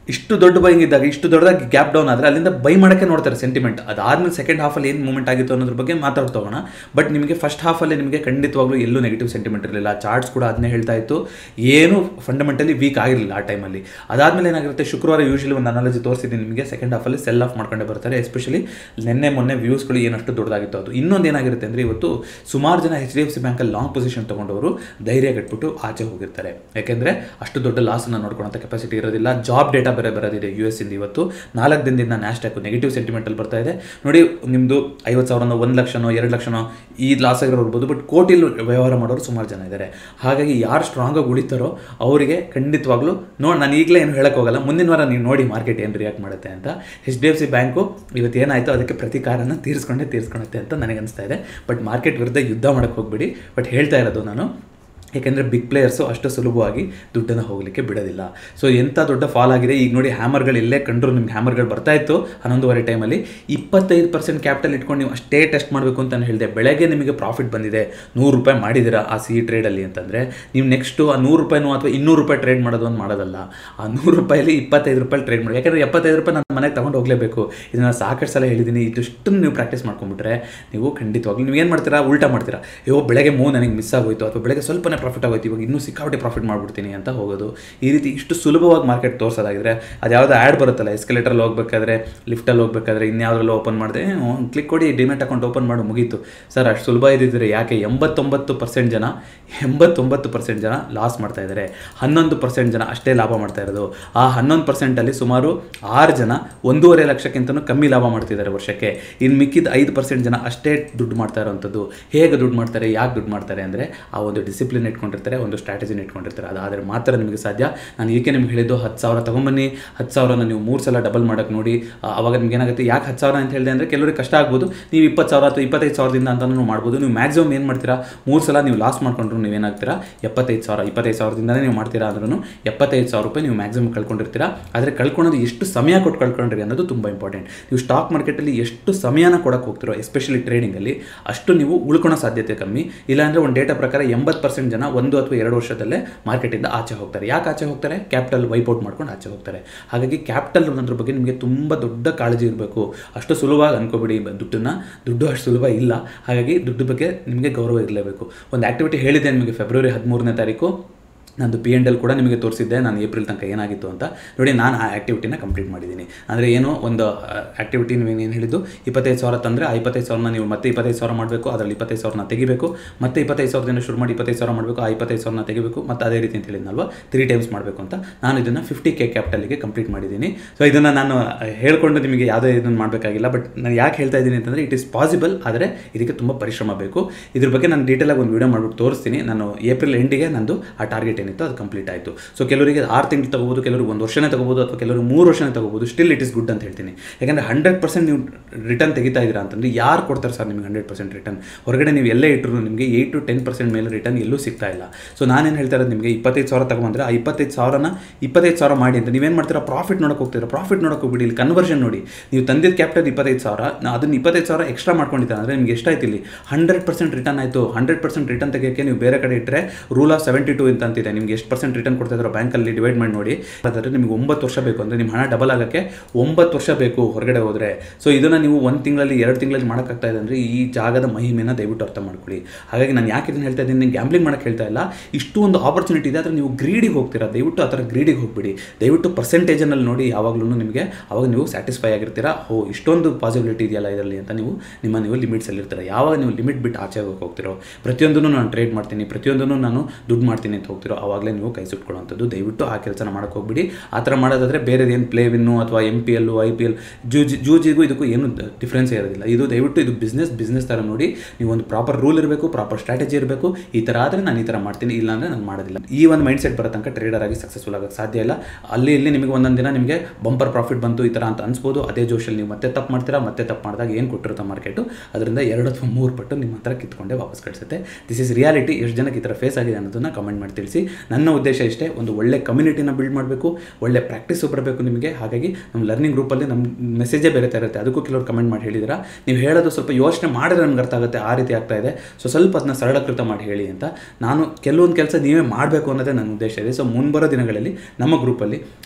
ಇಷ್ಟು ದೊಡ್ಡ ಬೈಂಗ್ ಇದ್ದಾಗ ಇಷ್ಟು ದೊಡ್ಡದಾಗಿ ಗ್ಯಾಪ್ ಡೌನ್ ಆದರೆ ಅಲ್ಲಿಂದ ಬೈ ಮಾಡೋಕ್ಕೆ ನೋಡ್ತಾರೆ ಸೆಂಟಿಮೆಂಟ್ ಅದಾದ್ಮೇಲೆ ಸೆಕೆಂಡ್ ಹಾಫಲ್ಲಿ ಏನು ಮೂಮೆಂಟ್ ಆಗಿತ್ತು ಅನ್ನೋದ್ರ ಬಗ್ಗೆ ಮಾತಾಡ್ತೋಗೋಣ ಬಟ್ ನಿಮಗೆ ಫಸ್ಟ್ ಹಾಫಲ್ಲಿ ನಿಮಗೆ ಖಂಡಿತವಾಗ್ಲೂ ಎಲ್ಲೂ ನೆಗೆಟಿವ್ ಸೆಂಟಿಮೆಂಟ್ ಇರಲಿಲ್ಲ ಚಾರ್ಟ್ಸ್ ಕೂಡ ಅದನ್ನೇ ಹೇಳ್ತಾ ಇತ್ತು ಏನು ಫಂಡಮೆಂಟಲಿ ವೀಕ್ ಆಗಿರಲಿಲ್ಲ ಆ ಟೈಮಲ್ಲಿ ಅದಾದಮೇಲೆ ಏನಾಗಿರುತ್ತೆ ಶುಕ್ರವಾರ ಯೂಶಲಿ ಒಂದು ಅನಾಲಜಿ ತೋರಿಸಿದ್ದೀನಿ ನಿಮಗೆ ಸೆಕೆಂಡ್ ಹಾಫಲ್ಲಿ ಸೆಲ್ ಆಫ್ ಮಾಡ್ಕೊಂಡೇ ಬರ್ತಾರೆ ಎಸ್ಪೆಷಲಿ ನಿನ್ನೆ ಮೊನ್ನೆ ವ್ಯೂಸ್ಗಳು ಏನಷ್ಟು ದೊಡ್ಡದಾಗಿತ್ತು ಅದು ಇನ್ನೊಂದು ಏನಾಗಿರುತ್ತೆ ಅಂದರೆ ಇವತ್ತು ಸುಮಾರು ಜನ ಎಚ್ ಡಿ ಎಫ್ ಸಿ ಬ್ಯಾಂಕಲ್ಲಿ ಲಾಂಗ್ ಪೊಸಿಷನ್ ತೊಗೊಂಡವರು ಧೈರ್ಯ ಕಟ್ಬಿಟ್ಟು ಆಚೆ ಹೋಗಿರ್ತಾರೆ ಯಾಕೆಂದರೆ ಅಷ್ಟು ದೊಡ್ಡ ಲಾಸನ್ನು ನೋಡ್ಕೊಳ್ಳೋಂಥ ಕೆಪಾಸಿಟಿ ಇರೋದಿಲ್ಲ ಜಾಬ್ ಡೇಟಾ ಬೇರೆ ಬರೋದಿದೆ ಯು ಎಸ್ ಇಂದ ಇವತ್ತು ನಾಲ್ಕು ದಿನದಿಂದ ನ್ಯಾಸ್ಟ್ಯಾಕು ನೆಗೆಟಿವ್ ಸೆಂಟಿಮೆಂಟಲ್ಲಿ ಬರ್ತಾ ಇದೆ ನೋಡಿ ನಿಮ್ಮದು ಐವತ್ತು ಸಾವಿರನೋ ಒಂದು ಲಕ್ಷನೋ ಎರಡು ಲಕ್ಷನೋ ಈ ಲಾಸ್ ಆಗಿರೋ ಇರ್ಬೋದು ಬಟ್ ಕೋಟಿಲಿ ವ್ಯವಹಾರ ಮಾಡೋರು ಸುಮಾರು ಜನ ಇದ್ದಾರೆ ಹಾಗಾಗಿ ಯಾರು ಸ್ಟ್ರಾಂಗಾಗಿ ಉಳಿತಾರೋ ಅವರಿಗೆ ಖಂಡಿತವಾಗ್ಲೂ ನೋಡಿ ನಾನು ಈಗಲೇ ಏನು ಹೇಳಕ್ಕೆ ಹೋಗಲ್ಲ ಮುಂದಿನ ವಾರ ನೀವು ನೋಡಿ ಮಾರ್ಕೆಟ್ ಏನು ರಿಯಾಕ್ಟ್ ಮಾಡುತ್ತೆ ಅಂತ H D F C bank ಇವತ್ತು ಏನಾಯಿತು ಅದಕ್ಕೆ ಪ್ರತಿಕಾರನ ತೀರಿಸ್ಕೊಂಡೇ ತೀರಿಸ್ಕೊಳುತ್ತೆ ಅಂತ ನನಗೆ ಅನಿಸ್ತಾ ಇದೆ ಬಟ್ ಮಾರ್ಕೆಟ್ ವಿರುದ್ಧ ಯುದ್ಧ ಮಾಡೋಕ್ಕೆ ಹೋಗ್ಬಿಡಿ ಬಟ್ ಹೇಳ್ತಾ ಇರೋದು ನಾನು ಯಾಕೆಂದರೆ ಬಿಗ್ ಪ್ಲೇಯರ್ಸು ಅಷ್ಟು ಸುಲಭವಾಗಿ ದುಡ್ಡನ್ನು ಹೋಗಲಿಕ್ಕೆ ಬಿಡೋದಿಲ್ಲ ಸೊ ಎಂಥ ದೊಡ್ಡ ಫಾಲ್ ಆಗಿದೆ ಈಗ ನೋಡಿ ಹ್ಯಾಮರ್ಗಳು ಎಲ್ಲೇ ಕಂಡ್ರು ನಿಮ್ಗೆ ಹ್ಯಾಮರ್ಗಳು ಬರ್ತಾ ಇತ್ತು ಹನ್ನೊಂದುವರೆ ಟೈಮಲ್ಲಿ ಇಪ್ಪತ್ತೈದು ಪರ್ಸೆಂಟ್ ಕ್ಯಾಪಿಟಲ್ ಇಟ್ಕೊಂಡು ನೀವು ಅಷ್ಟೇ ಟೆಸ್ಟ್ ಮಾಡಬೇಕು ಅಂತ ನಾನು ಹೇಳಿದೆ ಬೆಳಗ್ಗೆ ನಿಮಗೆ ಪ್ರಾಫಿಟ್ ಬಂದಿದೆ ನೂರು ರೂಪಾಯಿ ಮಾಡಿದ್ದೀರಾ ಆ ಸಿ ಟ್ರೇಡಲ್ಲಿ ಅಂತಂದರೆ ನೀವು ನೆಕ್ಸ್ಟು ಆ ನೂರು ರೂಪಾಯಿನೂ ಅಥವಾ ಇನ್ನೂರು ರೂಪಾಯಿ ಟ್ರೇಡ್ ಮಾಡೋದು ಅಂತ ಮಾಡೋದಲ್ಲ ಆ ನೂರು ರೂಪಾಯಲ್ಲಿ ಇಪ್ಪತ್ತೈದು ರೂಪಾಯಿ ಟ್ರೇಡ್ ಮಾಡಿ ಯಾಕಂದರೆ ಎಪ್ಪತ್ತೈದು ರೂಪಾಯಿ ನಾನು ಮನೆಗೆ ತೊಗೊಂಡು ಹೋಗಲೇಬೇಕು ಇದನ್ನು ಸಾಕಷ್ಟು ಸಲ ಹೇಳಿದ್ದೀನಿ ಇದಿಷ್ಟನ್ನು ನೀವು ಪ್ರಾಕ್ಟೀಸ್ ಮಾಡ್ಕೊಂಡ್ಬಿಟ್ರೆ ನೀವು ಖಂಡಿತವಾಗ್ಲೂ ನೀವು ಏನು ಮಾಡ್ತೀರಾ ಉಲ್ಟಾ ಮಾಡ್ತೀರಾ ಅಯ್ಯೋ ಬೆಳಗ್ಗೆ ಮೂರು ನನಗೆ ಮಿಸ್ ಆಗೋಯ್ತು ಅಥವಾ ಬೆಳಗ್ಗೆ ಸ್ವಲ್ಪನೇ ಪ್ರಾಫಿಟ್ ಆಗೋಯ್ತು ಇವಾಗ ಇನ್ನೂ ಸಿಕ್ಕಾಪಟ್ಟೆ ಪ್ರಾಫಿಟ್ ಮಾಡ್ಬಿಡ್ತೀನಿ ಅಂತ ಹೋಗೋದು ಈ ರೀತಿ ಇಷ್ಟು ಸುಲಭವಾಗಿ ಮಾರ್ಕೆಟ್ ತೋರಿಸೋದಾಗಿದ್ರೆ ಅದು ಯಾವುದೋ ಆ್ಯಡ್ ಬರುತ್ತಲ್ಲ ಎಸ್ಕಲೇಟರಲ್ಲಿ ಹೋಗ್ಬೇಕಾದ್ರೆ ಲಿಫ್ಟಲ್ಲಿ ಹೋಗ್ಬೇಕಾದ್ರೆ ಇನ್ಯಾವುದ್ರಲ್ಲೂ ಓಪನ್ ಮಾಡಿದೆ ಕ್ಲಿಕ್ ಕೊಡಿ ಡಿಮೆಟ್ ಅಕೌಂಟ್ ಓಪನ್ ಮಾಡಿ ಮುಗೀತು ಸರ್ ಅಷ್ಟು ಸುಲಭ ಇದ್ದಿದ್ರೆ ಯಾಕೆ ಎಂಬತ್ತೊಂಬತ್ತು ಪರ್ಸೆಂಟ್ ಜನ ಎಂಬತ್ತೊಂಬತ್ತು ಪರ್ಸೆಂಟ್ ಜನ ಲಾಸ್ ಮಾಡ್ತಾ ಇದ್ದಾರೆ ಹನ್ನೊಂದು ಪರ್ಸೆಂಟ್ ಜನ ಅಷ್ಟೇ ಲಾಭ ಮಾಡ್ತಾ ಇರೋದು ಆ ಹನ್ನೊಂದು ಪರ್ಸೆಂಟಲ್ಲಿ ಸುಮಾರು ಆರು ಜನ ಒಂದೂವರೆ ಲಕ್ಷಕ್ಕಿಂತಲೂ ಕಮ್ಮಿ ಲಾಭ ಮಾಡ್ತಿದ್ದಾರೆ ವರ್ಷಕ್ಕೆ ಇನ್ನು ಮಿಕ್ಕಿದ ಐದು ಪರ್ಸೆಂಟ್ ಜನ ಅಷ್ಟೇ ದುಡ್ಡು ಮಾಡ್ತಾ ಇರೋವಂಥದ್ದು ಹೇಗೆ ದುಡ್ಡು ಮಾಡ್ತಾರೆ ಯಾಕೆ ದುಡ್ಡು ಮಾಡ್ತಾರೆ ಅಂದರೆ ಆ ಒಂದು ಡಿಸಿಪ್ಲಿನ್ ಇಟ್ಕೊಂಡಿರ್ತಾರೆ ಒಂದು ಸ್ಟ್ರಾಟಜಿನ ಇಟ್ಕೊಂಡಿರ್ತಾರೆ ಅದಾದರೆ ಮಾತ್ರ ನಿಮಗೆ ಸಾಧ್ಯ ನಾನು ಏಕೆ ನಿಮ್ಗೆ ಹೇಳಿದ್ದು ಹತ್ತು ಸಾವಿರ ತೊಗೊಂಬನ್ನಿ ಹತ್ತು ಸಾವಿರನ ನೀವು ಮೂರು ಸಲ ಡಬಲ್ ಮಾಡೋಕ್ಕೆ ನೋಡಿ ಆ, ಅವಾಗ ನಿಮ್ಗೆ ಏನಾಗುತ್ತೆ ಯಾಕೆ ಹತ್ತು ಸಾವಿರ ಅಂತ ಹೇಳಿದೆ ಅಂದರೆ ಕೆಲವರಿಗೆ ಕಷ್ಟ ಆಗ್ಬೋದು ನೀವು ಇಪ್ಪತ್ತು ಸಾವಿರ ಅಥವಾ ಇಪ್ಪತ್ತೈದು ಸಾವಿರದಿಂದ ಅಂತಲೂ ಮಾಡ್ಬೋದು ನೀವು ಮ್ಯಾಕ್ಸಿಮಮ್ ಏನು ಮಾಡ್ತೀರಾ ಮೂರು ಸಲ ನೀವು ಲಾಸ್ ಮಾಡ್ಕೊಂಡ್ರು ನೀವೇನಾಗ್ತೀರಾ ಎಪ್ಪತ್ತೈದು ಸಾವಿರ ಇಪ್ಪತ್ತೈದು ಸಾವಿರದಿಂದಲೇ ನೀವು ಮಾಡ್ತೀರಾ ಅಂದ್ರೂ ಎಪ್ಪತ್ತೈದು ಸಾವಿರ ರೂಪಾಯಿ ನೀವು ಮ್ಯಾಕ್ಸಿಮಮ್ ಕಳ್ಕೊಂಡಿರ್ತೀರಾ ಆದರೆ ಕಳ್ಕೊಳೋದು ಎಷ್ಟು ಸಮಯ ಕೊಟ್ಟು ಕಳ್ಕೊಂಡ್ರಿ ಅನ್ನೋದು ತುಂಬ ಇಂಪಾರ್ಟೆಂಟ್ ನೀವು ಸ್ಟಾಕ್ ಮಾರ್ಕೆಟಲ್ಲಿ ಎಷ್ಟು ಸಮಯನ ಕೊಡಕ್ಕೆ ಹೋಗ್ತಿರೋ ಎಸ್ಪೆಷಲಿ ಟ್ರೇಡಿಂಗಲ್ಲಿ ಅಷ್ಟು ನೀವು ಉಳ್ಕೊಳೋ ಸಾಧ್ಯತೆ ಕಮ್ಮಿ ಇಲ್ಲಾಂದರೆ ಒಂದು ಡೇಟಾ ಪ್ರಕಾರ ಎಂಬತ್ತು ಪರ್ಸೆಂಟ್ ಜನ ಒಂದು ಅಥವಾ ಎರಡು ವರ್ಷದಲ್ಲೇ ಮಾರ್ಕೆಟಿಂದ ಆಚೆ ಹೋಗ್ತಾರೆ ಯಾಕೆ ಆಚೆ ಹೋಗ್ತಾರೆ ಕ್ಯಾಪಿಟಲ್ ವೈಪೌಟ್ ಮಾಡ್ಕೊಂಡು ಆಚೆ ಹೋಗ್ತಾರೆ ಹಾಗಾಗಿ ಕ್ಯಾಪಿಟಲ್ ಅನ್ನೋದ್ರ ಬಗ್ಗೆ ನಿಮಗೆ ತುಂಬ ದೊಡ್ಡ ಕಾಳಜಿ ಇರಬೇಕು ಅಷ್ಟು ಸುಲಭವಾಗಿ ಅನ್ಕೋಬಿಡಿ ಬ- ದುಡ್ಡನ್ನ ದುಡ್ಡು ಅಷ್ಟು ಸುಲಭ ಇಲ್ಲ ಹಾಗಾಗಿ ದುಡ್ಡು ಬಗ್ಗೆ ನಿಮಗೆ ಗೌರವ ಇರಲೇಬೇಕು ಒಂದು ಆ್ಯಕ್ಟಿವಿಟಿ ಹೇಳಿದ್ದೆ ನಿಮಗೆ ಫೆಬ್ರವರಿ ಹದಿಮೂರನೇ ತಾರೀಕು ನಂದು ಪಿ ಎಂಡ್ ಎಲ್ ಕೂಡ ನಿಮಗೆ ತೋರಿಸಿದ್ದೆ ನಾನು ಏಪ್ರಿಲ್ ತನಕ ಏನಾಗಿತ್ತು ಅಂತ ನೋಡಿ ನಾನು ಆ ಆ್ಯಕ್ಟಿವಿಟಿನ ಕಂಪ್ಲೀಟ್ ಮಾಡಿದ್ದೀನಿ ಅಂದರೆ ಏನು ಒಂದು ಆ್ಯಕ್ಟಿವಿಟಿ ನೀವು ಏನು ಹೇಳಿದ್ದು ಇಪ್ಪತ್ತೈದು ಸಾವಿರ ತಂದರೆ ಆ ಇಪ್ಪತ್ತೈದು ಸಾವಿರನ ನೀವು ಮತ್ತೆ ಇಪ್ಪತ್ತೈದು ಸಾವಿರ ಮಾಡಬೇಕು ಅದರಲ್ಲಿ ಇಪ್ಪತ್ತೈದು ಸಾವಿರನ ತೆಗಿಬೇಕು ಮತ್ತೆ ಇಪ್ಪತ್ತೈದು ಸಾವಿರದಿಂದ ಶುರು ಮಾಡಿ ಇಪ್ಪತ್ತೈದು ಸಾವಿರ ಮಾಡಬೇಕು ಆ ಇಪ್ಪತ್ತೈದು ಸಾವಿರನ ತೆಗಿಬೇಕು ಮತ್ತು ಅದೇ ರೀತಿ ಅಂತ ಹೇಳಿದ್ನಲ್ವ ತ್ರೀ ಟೈಮ್ಸ್ ಮಾಡಬೇಕು ಅಂತ ನಾನು ಇದನ್ನು ಫಿಫ್ಟಿ ಕೆ ಕ್ಯಾಪಿಟಲಿಗೆ ಕಂಪ್ಲೀಟ್ ಮಾಡಿದ್ದೀನಿ ಸೊ ಇದನ್ನು ನಾನು ಹೇಳ್ಕೊಂಡು ನಿಮಗೆ ಯಾವುದೇ ಇದನ್ನು ಮಾಡಬೇಕಾಗಿಲ್ಲ ಬಟ್ ನಾನು ಯಾಕೆ ಹೇಳ್ತಾ ಇದ್ದೀನಿ ಅಂತಂದರೆ ಇಟ್ ಇಸ್ ಪಾಸಿಬಲ್ ಆದರೆ ಇದಕ್ಕೆ ತುಂಬ ಪರಿಶ್ರಮ ಬೇಕು ಇದ್ರ ಬಗ್ಗೆ ನಾನು ಡೀಟೇಲಾಗಿ ಒಂದು ವೀಡಿಯೋ ಮಾಡ್ಬಿಟ್ಟು ತೋರಿಸ್ತೀನಿ ನಾನು ಏಪ್ರಿಲ್ ಎಂಡಿಗೆ ನಂದು ಆ ಟಾರ್ಗೆಟ್ ಏನಿತ್ತು ಅದು ಕಂಪ್ಲೀಟ್ ಆಯಿತು ಸೊ ಕೆಲವರಿಗೆ ಆರು ತಿಂಗಳು ತಗೋಬೋದು ಕೆಲವರು ಒಂದು ವರ್ಷನೇ ತಗೋಬೋದು ಅಥವಾ ಕೆಲವರು ಮೂರು ವರ್ಷನೇ ತಗೋಬೋದು ಸ್ಟಿಲ್ ಇಟ್ ಇಸ್ ಗುಡ್ ಅಂತ ಹೇಳ್ತೀನಿ ಯಾಕಂದರೆ ಹಂಡ್ರೆಡ್ ಪರ್ಸೆಂಟ್ ನೀವು ರಿಟರ್ನ್ ತೆಗಿತಾ ಇದ್ದೀರಾ ಅಂತಂದರೆ ಯಾರು ಕೊಡ್ತಾರೆ ಸರ್ ನಿಮಗೆ ಹಂಡ್ರೆಡ್ ಪರ್ಸೆಂಟ್ ರಿಟರ್ನ್ ಹೊರಗಡೆ ನೀವು ಎಲ್ಲೇ ಇಟ್ಟರು ನಿಮಗೆ ಏಯ್ಟ್ ಟು ಟೆನ್ ಪರ್ಸೆಂಟ್ ಮೇಲೆ ರಿಟರ್ನ್ ಎಲ್ಲೂ ಸಿಗ್ತಾ ಇಲ್ಲ ಸೊ ನಾನೇನು ಹೇಳ್ತಾ ಇರೋದು ನಿಮಗೆ ಇಪ್ಪತ್ತೈದು ಸಾವಿರ ತಗೊಂಡ್ರೆ ಆ ಇಪ್ಪತ್ತೈದು ಸಾವಿರನ ಇಪ್ಪತ್ತೈದು ಸಾವಿರ ಮಾಡಿ ಅಂತ ನೀವೇನು ಮಾಡ್ತೀರಾ ಪ್ರಾಫಿಟ್ ನೋಡಕ್ಕೆ ಹೋಗ್ತೀರಾ ಪ್ರಾಫಿಟ್ ನೋಡಕ್ಕೆ ಹೋಗ್ಬಿಡಿ ಇಲ್ಲಿ ಕನ್ವರ್ಷನ್ ನೋಡಿ ನೀವು ತಂದಿದ್ದ ಕ್ಯಾಪಿಟಲ್ ಇಪ್ಪತ್ತೈದು ಸಾವಿರ ನಾ ಅದನ್ನು ಇಪ್ಪತ್ತೈದು ಸಾವಿರ ಎಕ್ಸ್ಟ್ರಾ ಮಾಡ್ಕೊಂಡಿದ್ದೆ ಅಂದರೆ ನಿಮಗೆ ಎಷ್ಟಾಯ್ತು ಇಲ್ಲಿ ಹಂಡ್ರೆಡ್ ಪರ್ಸೆಂಟ್ ರಿಟರ್ನ್ ಆಯಿತು ಹಂಡ್ರೆಡ್ ಪರ್ಸೆಂಟ್ ರಿಟರ್ನ್ ತೆಗೆಯೋಕ್ಕೆ ನೀವು ಬೇರೆ ಕಡೆ ಇಟ್ಟರೆ ರೂಲ್ ಆಫ್ ಸೆವೆಂಟಿ ಟು ಅಂತ ಅಂತಿದೆ ನಿಮಗೆ ಎಷ್ಟು ಪರ್ಸೆಂಟ್ ರಿಟರ್ನ್ ಕೊಡ್ತಾ ಇದ್ದಾರೆ ಬ್ಯಾಂಕಲ್ಲಿ ಡಿವೈಡ್ ಮಾಡಿ ನೋಡಿ ಅದಾದರೆ ನಿಮಗೆ ಒಂಬತ್ತು ವರ್ಷ ಬೇಕು ಅಂದರೆ ನಿಮ್ಮ ಹಣ ಡಬಲ್ ಆಗೋಕ್ಕೆ ಒಂಬತ್ತು ವರ್ಷ ಬೇಕು ಹೊರಗಡೆ ಹೋದರೆ ಸೊ ಇದನ್ನು ನೀವು ಒಂದು ತಿಂಗಳಲ್ಲಿ ಎರಡು ತಿಂಗಳಲ್ಲಿ ಮಾಡೋಕ್ಕಾಗ್ತಾ ಇದೆ ಅಂದರೆ ಈ ಜಾಗದ ಮಹಿಮೆನ ದಯವಿಟ್ಟು ಅರ್ಥ ಮಾಡ್ಕೊಳ್ಳಿ ಹಾಗಾಗಿ ನಾನು ಯಾಕೆ ಇದನ್ನು ಹೇಳ್ತಾ ಇದ್ದೀನಿ ಗ್ಯಾಂಬ್ಲಿಂಗ್ ಮಾಡೋಕ್ಕೆ ಹೇಳ್ತಾ ಇಲ್ಲ ಇಷ್ಟು ಒಂದು ಆಪರ್ಚುನಿಟಿ ಇದೆ ಆದರೆ ನೀವು ಗ್ರೀಡಿಗೆ ಹೋಗ್ತೀರಾ ದಯವಿಟ್ಟು ಆ ಥರ ಗ್ರೀಡಿಗೆ ಹೋಗ್ಬಿಡಿ ದಯವಿಟ್ಟು ಪರ್ಸೆಂಟೇಜನ್ನು ನೋಡಿ ಯಾವಾಗಲೂ ನಿಮಗೆ ಅವಾಗ ನೀವು ಸ್ಯಾಟಿಸ್ಫೈ ಆಗಿರ್ತೀರಾ ಓ ಇಷ್ಟೊಂದು ಪಾಸಿಬಿಲಿಟಿ ಇದೆಯಲ್ಲ ಇದರಲ್ಲಿ ಅಂತ ನೀವು ನಿಮ್ಮ ನೀವು ಲಿಮಿಟ್ಸಲ್ಲಿ ಇರ್ತೀರ ಯಾವಾಗ ನೀವು ಲಿಮಿಟ್ ಬಿಟ್ಟು ಆಚೆ ಹೋಗಿ ಹೋಗ್ತಿರೋ ಪ್ರತಿಯೊಂದನ್ನು ನಾನು ಟ್ರೇಡ್ ಮಾಡ್ತೀನಿ ಪ್ರತಿಯೊಂದನ್ನು ನಾನು ದುಡ್ಡು ಮಾಡ್ತೀನಿ ಅಂತ ಹೋಗ್ತಿರೋ ಆವಾಗಲೇ ನೀವು ಕೈ ಸುಟ್ಕೊಳ್ಳೋವಂಥದ್ದು ದಯವಿಟ್ಟು ಆ ಕೆಲಸನ ಮಾಡೋಕ್ಕೆ ಹೋಗ್ಬಿಡಿ ಆ ಥರ ಮಾಡೋದಾದರೆ ಬೇರೆ ಏನು ಪ್ಲೇ ವಿನ್ನು ಅಥವಾ M P L I P L ಜೂಜಿ ಜೂಜಿಗೂ ಇದಕ್ಕೂ ಏನು ಡಿಫ್ರೆನ್ಸ್ ಇರೋದಿಲ್ಲ ಇದು ದಯವಿಟ್ಟು ಇದು ಬಿಸ್ನೆಸ್ ಬಿಸ್ನೆಸ್ ಥರ ನೋಡಿ ನೀವು ಒಂದು ಪ್ರಾಪರ್ ರೂಲ್ ಇರಬೇಕು ಪ್ರಾಪರ್ ಸ್ಟ್ರಾಟಜಿ ಇರಬೇಕು ಈ ಥರ ಆದರೆ ನಾನು ಈ ಥರ ಮಾಡ್ತೀನಿ ಇಲ್ಲ ಅಂದರೆ ನಾನು ಮಾಡೋದಿಲ್ಲ ಈ ಒಂದು ಮೈಂಡ್ ಸೆಟ್ ಬರೋ ತನಕ ಟ್ರೇಡರ್ ಆಗಿ ಸಕ್ಸಸ್ಫುಲ್ ಆಗೋಕ್ಕೆ ಸಾಧ್ಯ ಇಲ್ಲ ಅಲ್ಲಿ ಇಲ್ಲಿ ನಿಮಗೆ ಒಂದೊಂದು ದಿನ ನಿಮಗೆ ಬಂಪರ್ ಪ್ರಾಫಿಟ್ ಬಂತು ಈ ಥರ ಅಂತ ಅನ್ಸ್ಬೋದು ಅದೇ ಜೋಶಲ್ಲಿ ನೀವು ಮತ್ತೆ ತಪ್ಪು ಮಾಡ್ತೀರಾ ಮತ್ತೆ ತಪ್ಪು ಮಾಡಿದಾಗ ಏನು ಕೊಟ್ಟಿರುತ್ತೆ ಮಾರ್ಕೆಟು ಅದರಿಂದ ಎರಡು ಅಥವಾ ಮೂರು ಪಟ್ಟು ನಿಮ್ಮ ಹತ್ರ ಕಿತ್ಕೊಂಡೆ ವಾಪಸ್ ಕಳಿಸುತ್ತೆ ದಿಸ್ ಇಸ್ ರಿಯಾಲಿಟಿ ಎಷ್ಟು ಜನಕ್ಕೆ ಈ ಥರ ಫೇಸ್ ಆಗಿದೆ ಅನ್ನೋದನ್ನು ಕಮೆಂಟ್ ಮಾಡಿ ತಿಳಿಸಿ ನನ್ನ ಉದ್ದೇಶ ಇಷ್ಟೇ ಒಂದು ಒಳ್ಳೆ ಕಮ್ಯುನಿಟಿನ ಬಿಲ್ಡ್ ಮಾಡಬೇಕು ಒಳ್ಳೆ ಪ್ರಾಕ್ಟೀಸು ಬರಬೇಕು ನಿಮಗೆ ಹಾಗಾಗಿ ನಮ್ಮ ಲರ್ನಿಂಗ್ ಗ್ರೂಪಲ್ಲಿ ನಮ್ಮ ಮೆಸೇಜೇ ಬೇರೆ ಥರ ಇರುತ್ತೆ ಅದಕ್ಕೂ ಕೆಲವರು ಕಮೆಂಟ್ ಮಾಡಿ ಹೇಳಿದ್ದೀರಾ ನೀವು ಹೇಳೋದು ಸ್ವಲ್ಪ ಯೋಚನೆ ಮಾಡಿದ್ರೆ ನಮ್ಗೆ ಅರ್ಥ ಆಗುತ್ತೆ ಆ ರೀತಿ ಆಗ್ತಾ ಇದೆ ಸೊ ಸ್ವಲ್ಪ ಅದನ್ನ ಸರಳಕೃತ ಮಾಡಿ ಹೇಳಿ ಅಂತ ನಾನು ಕೆಲವೊಂದು ಕೆಲಸ ನೀವೇ ಮಾಡಬೇಕು ಅನ್ನೋದೇ ನನ್ನ ಉದ್ದೇಶ ಇದೆ ಸೊ ಮುಂಬರೋ ದಿನಗಳಲ್ಲಿ ನಮ್ಮ ಗ್ರೂಪಲ್ಲಿ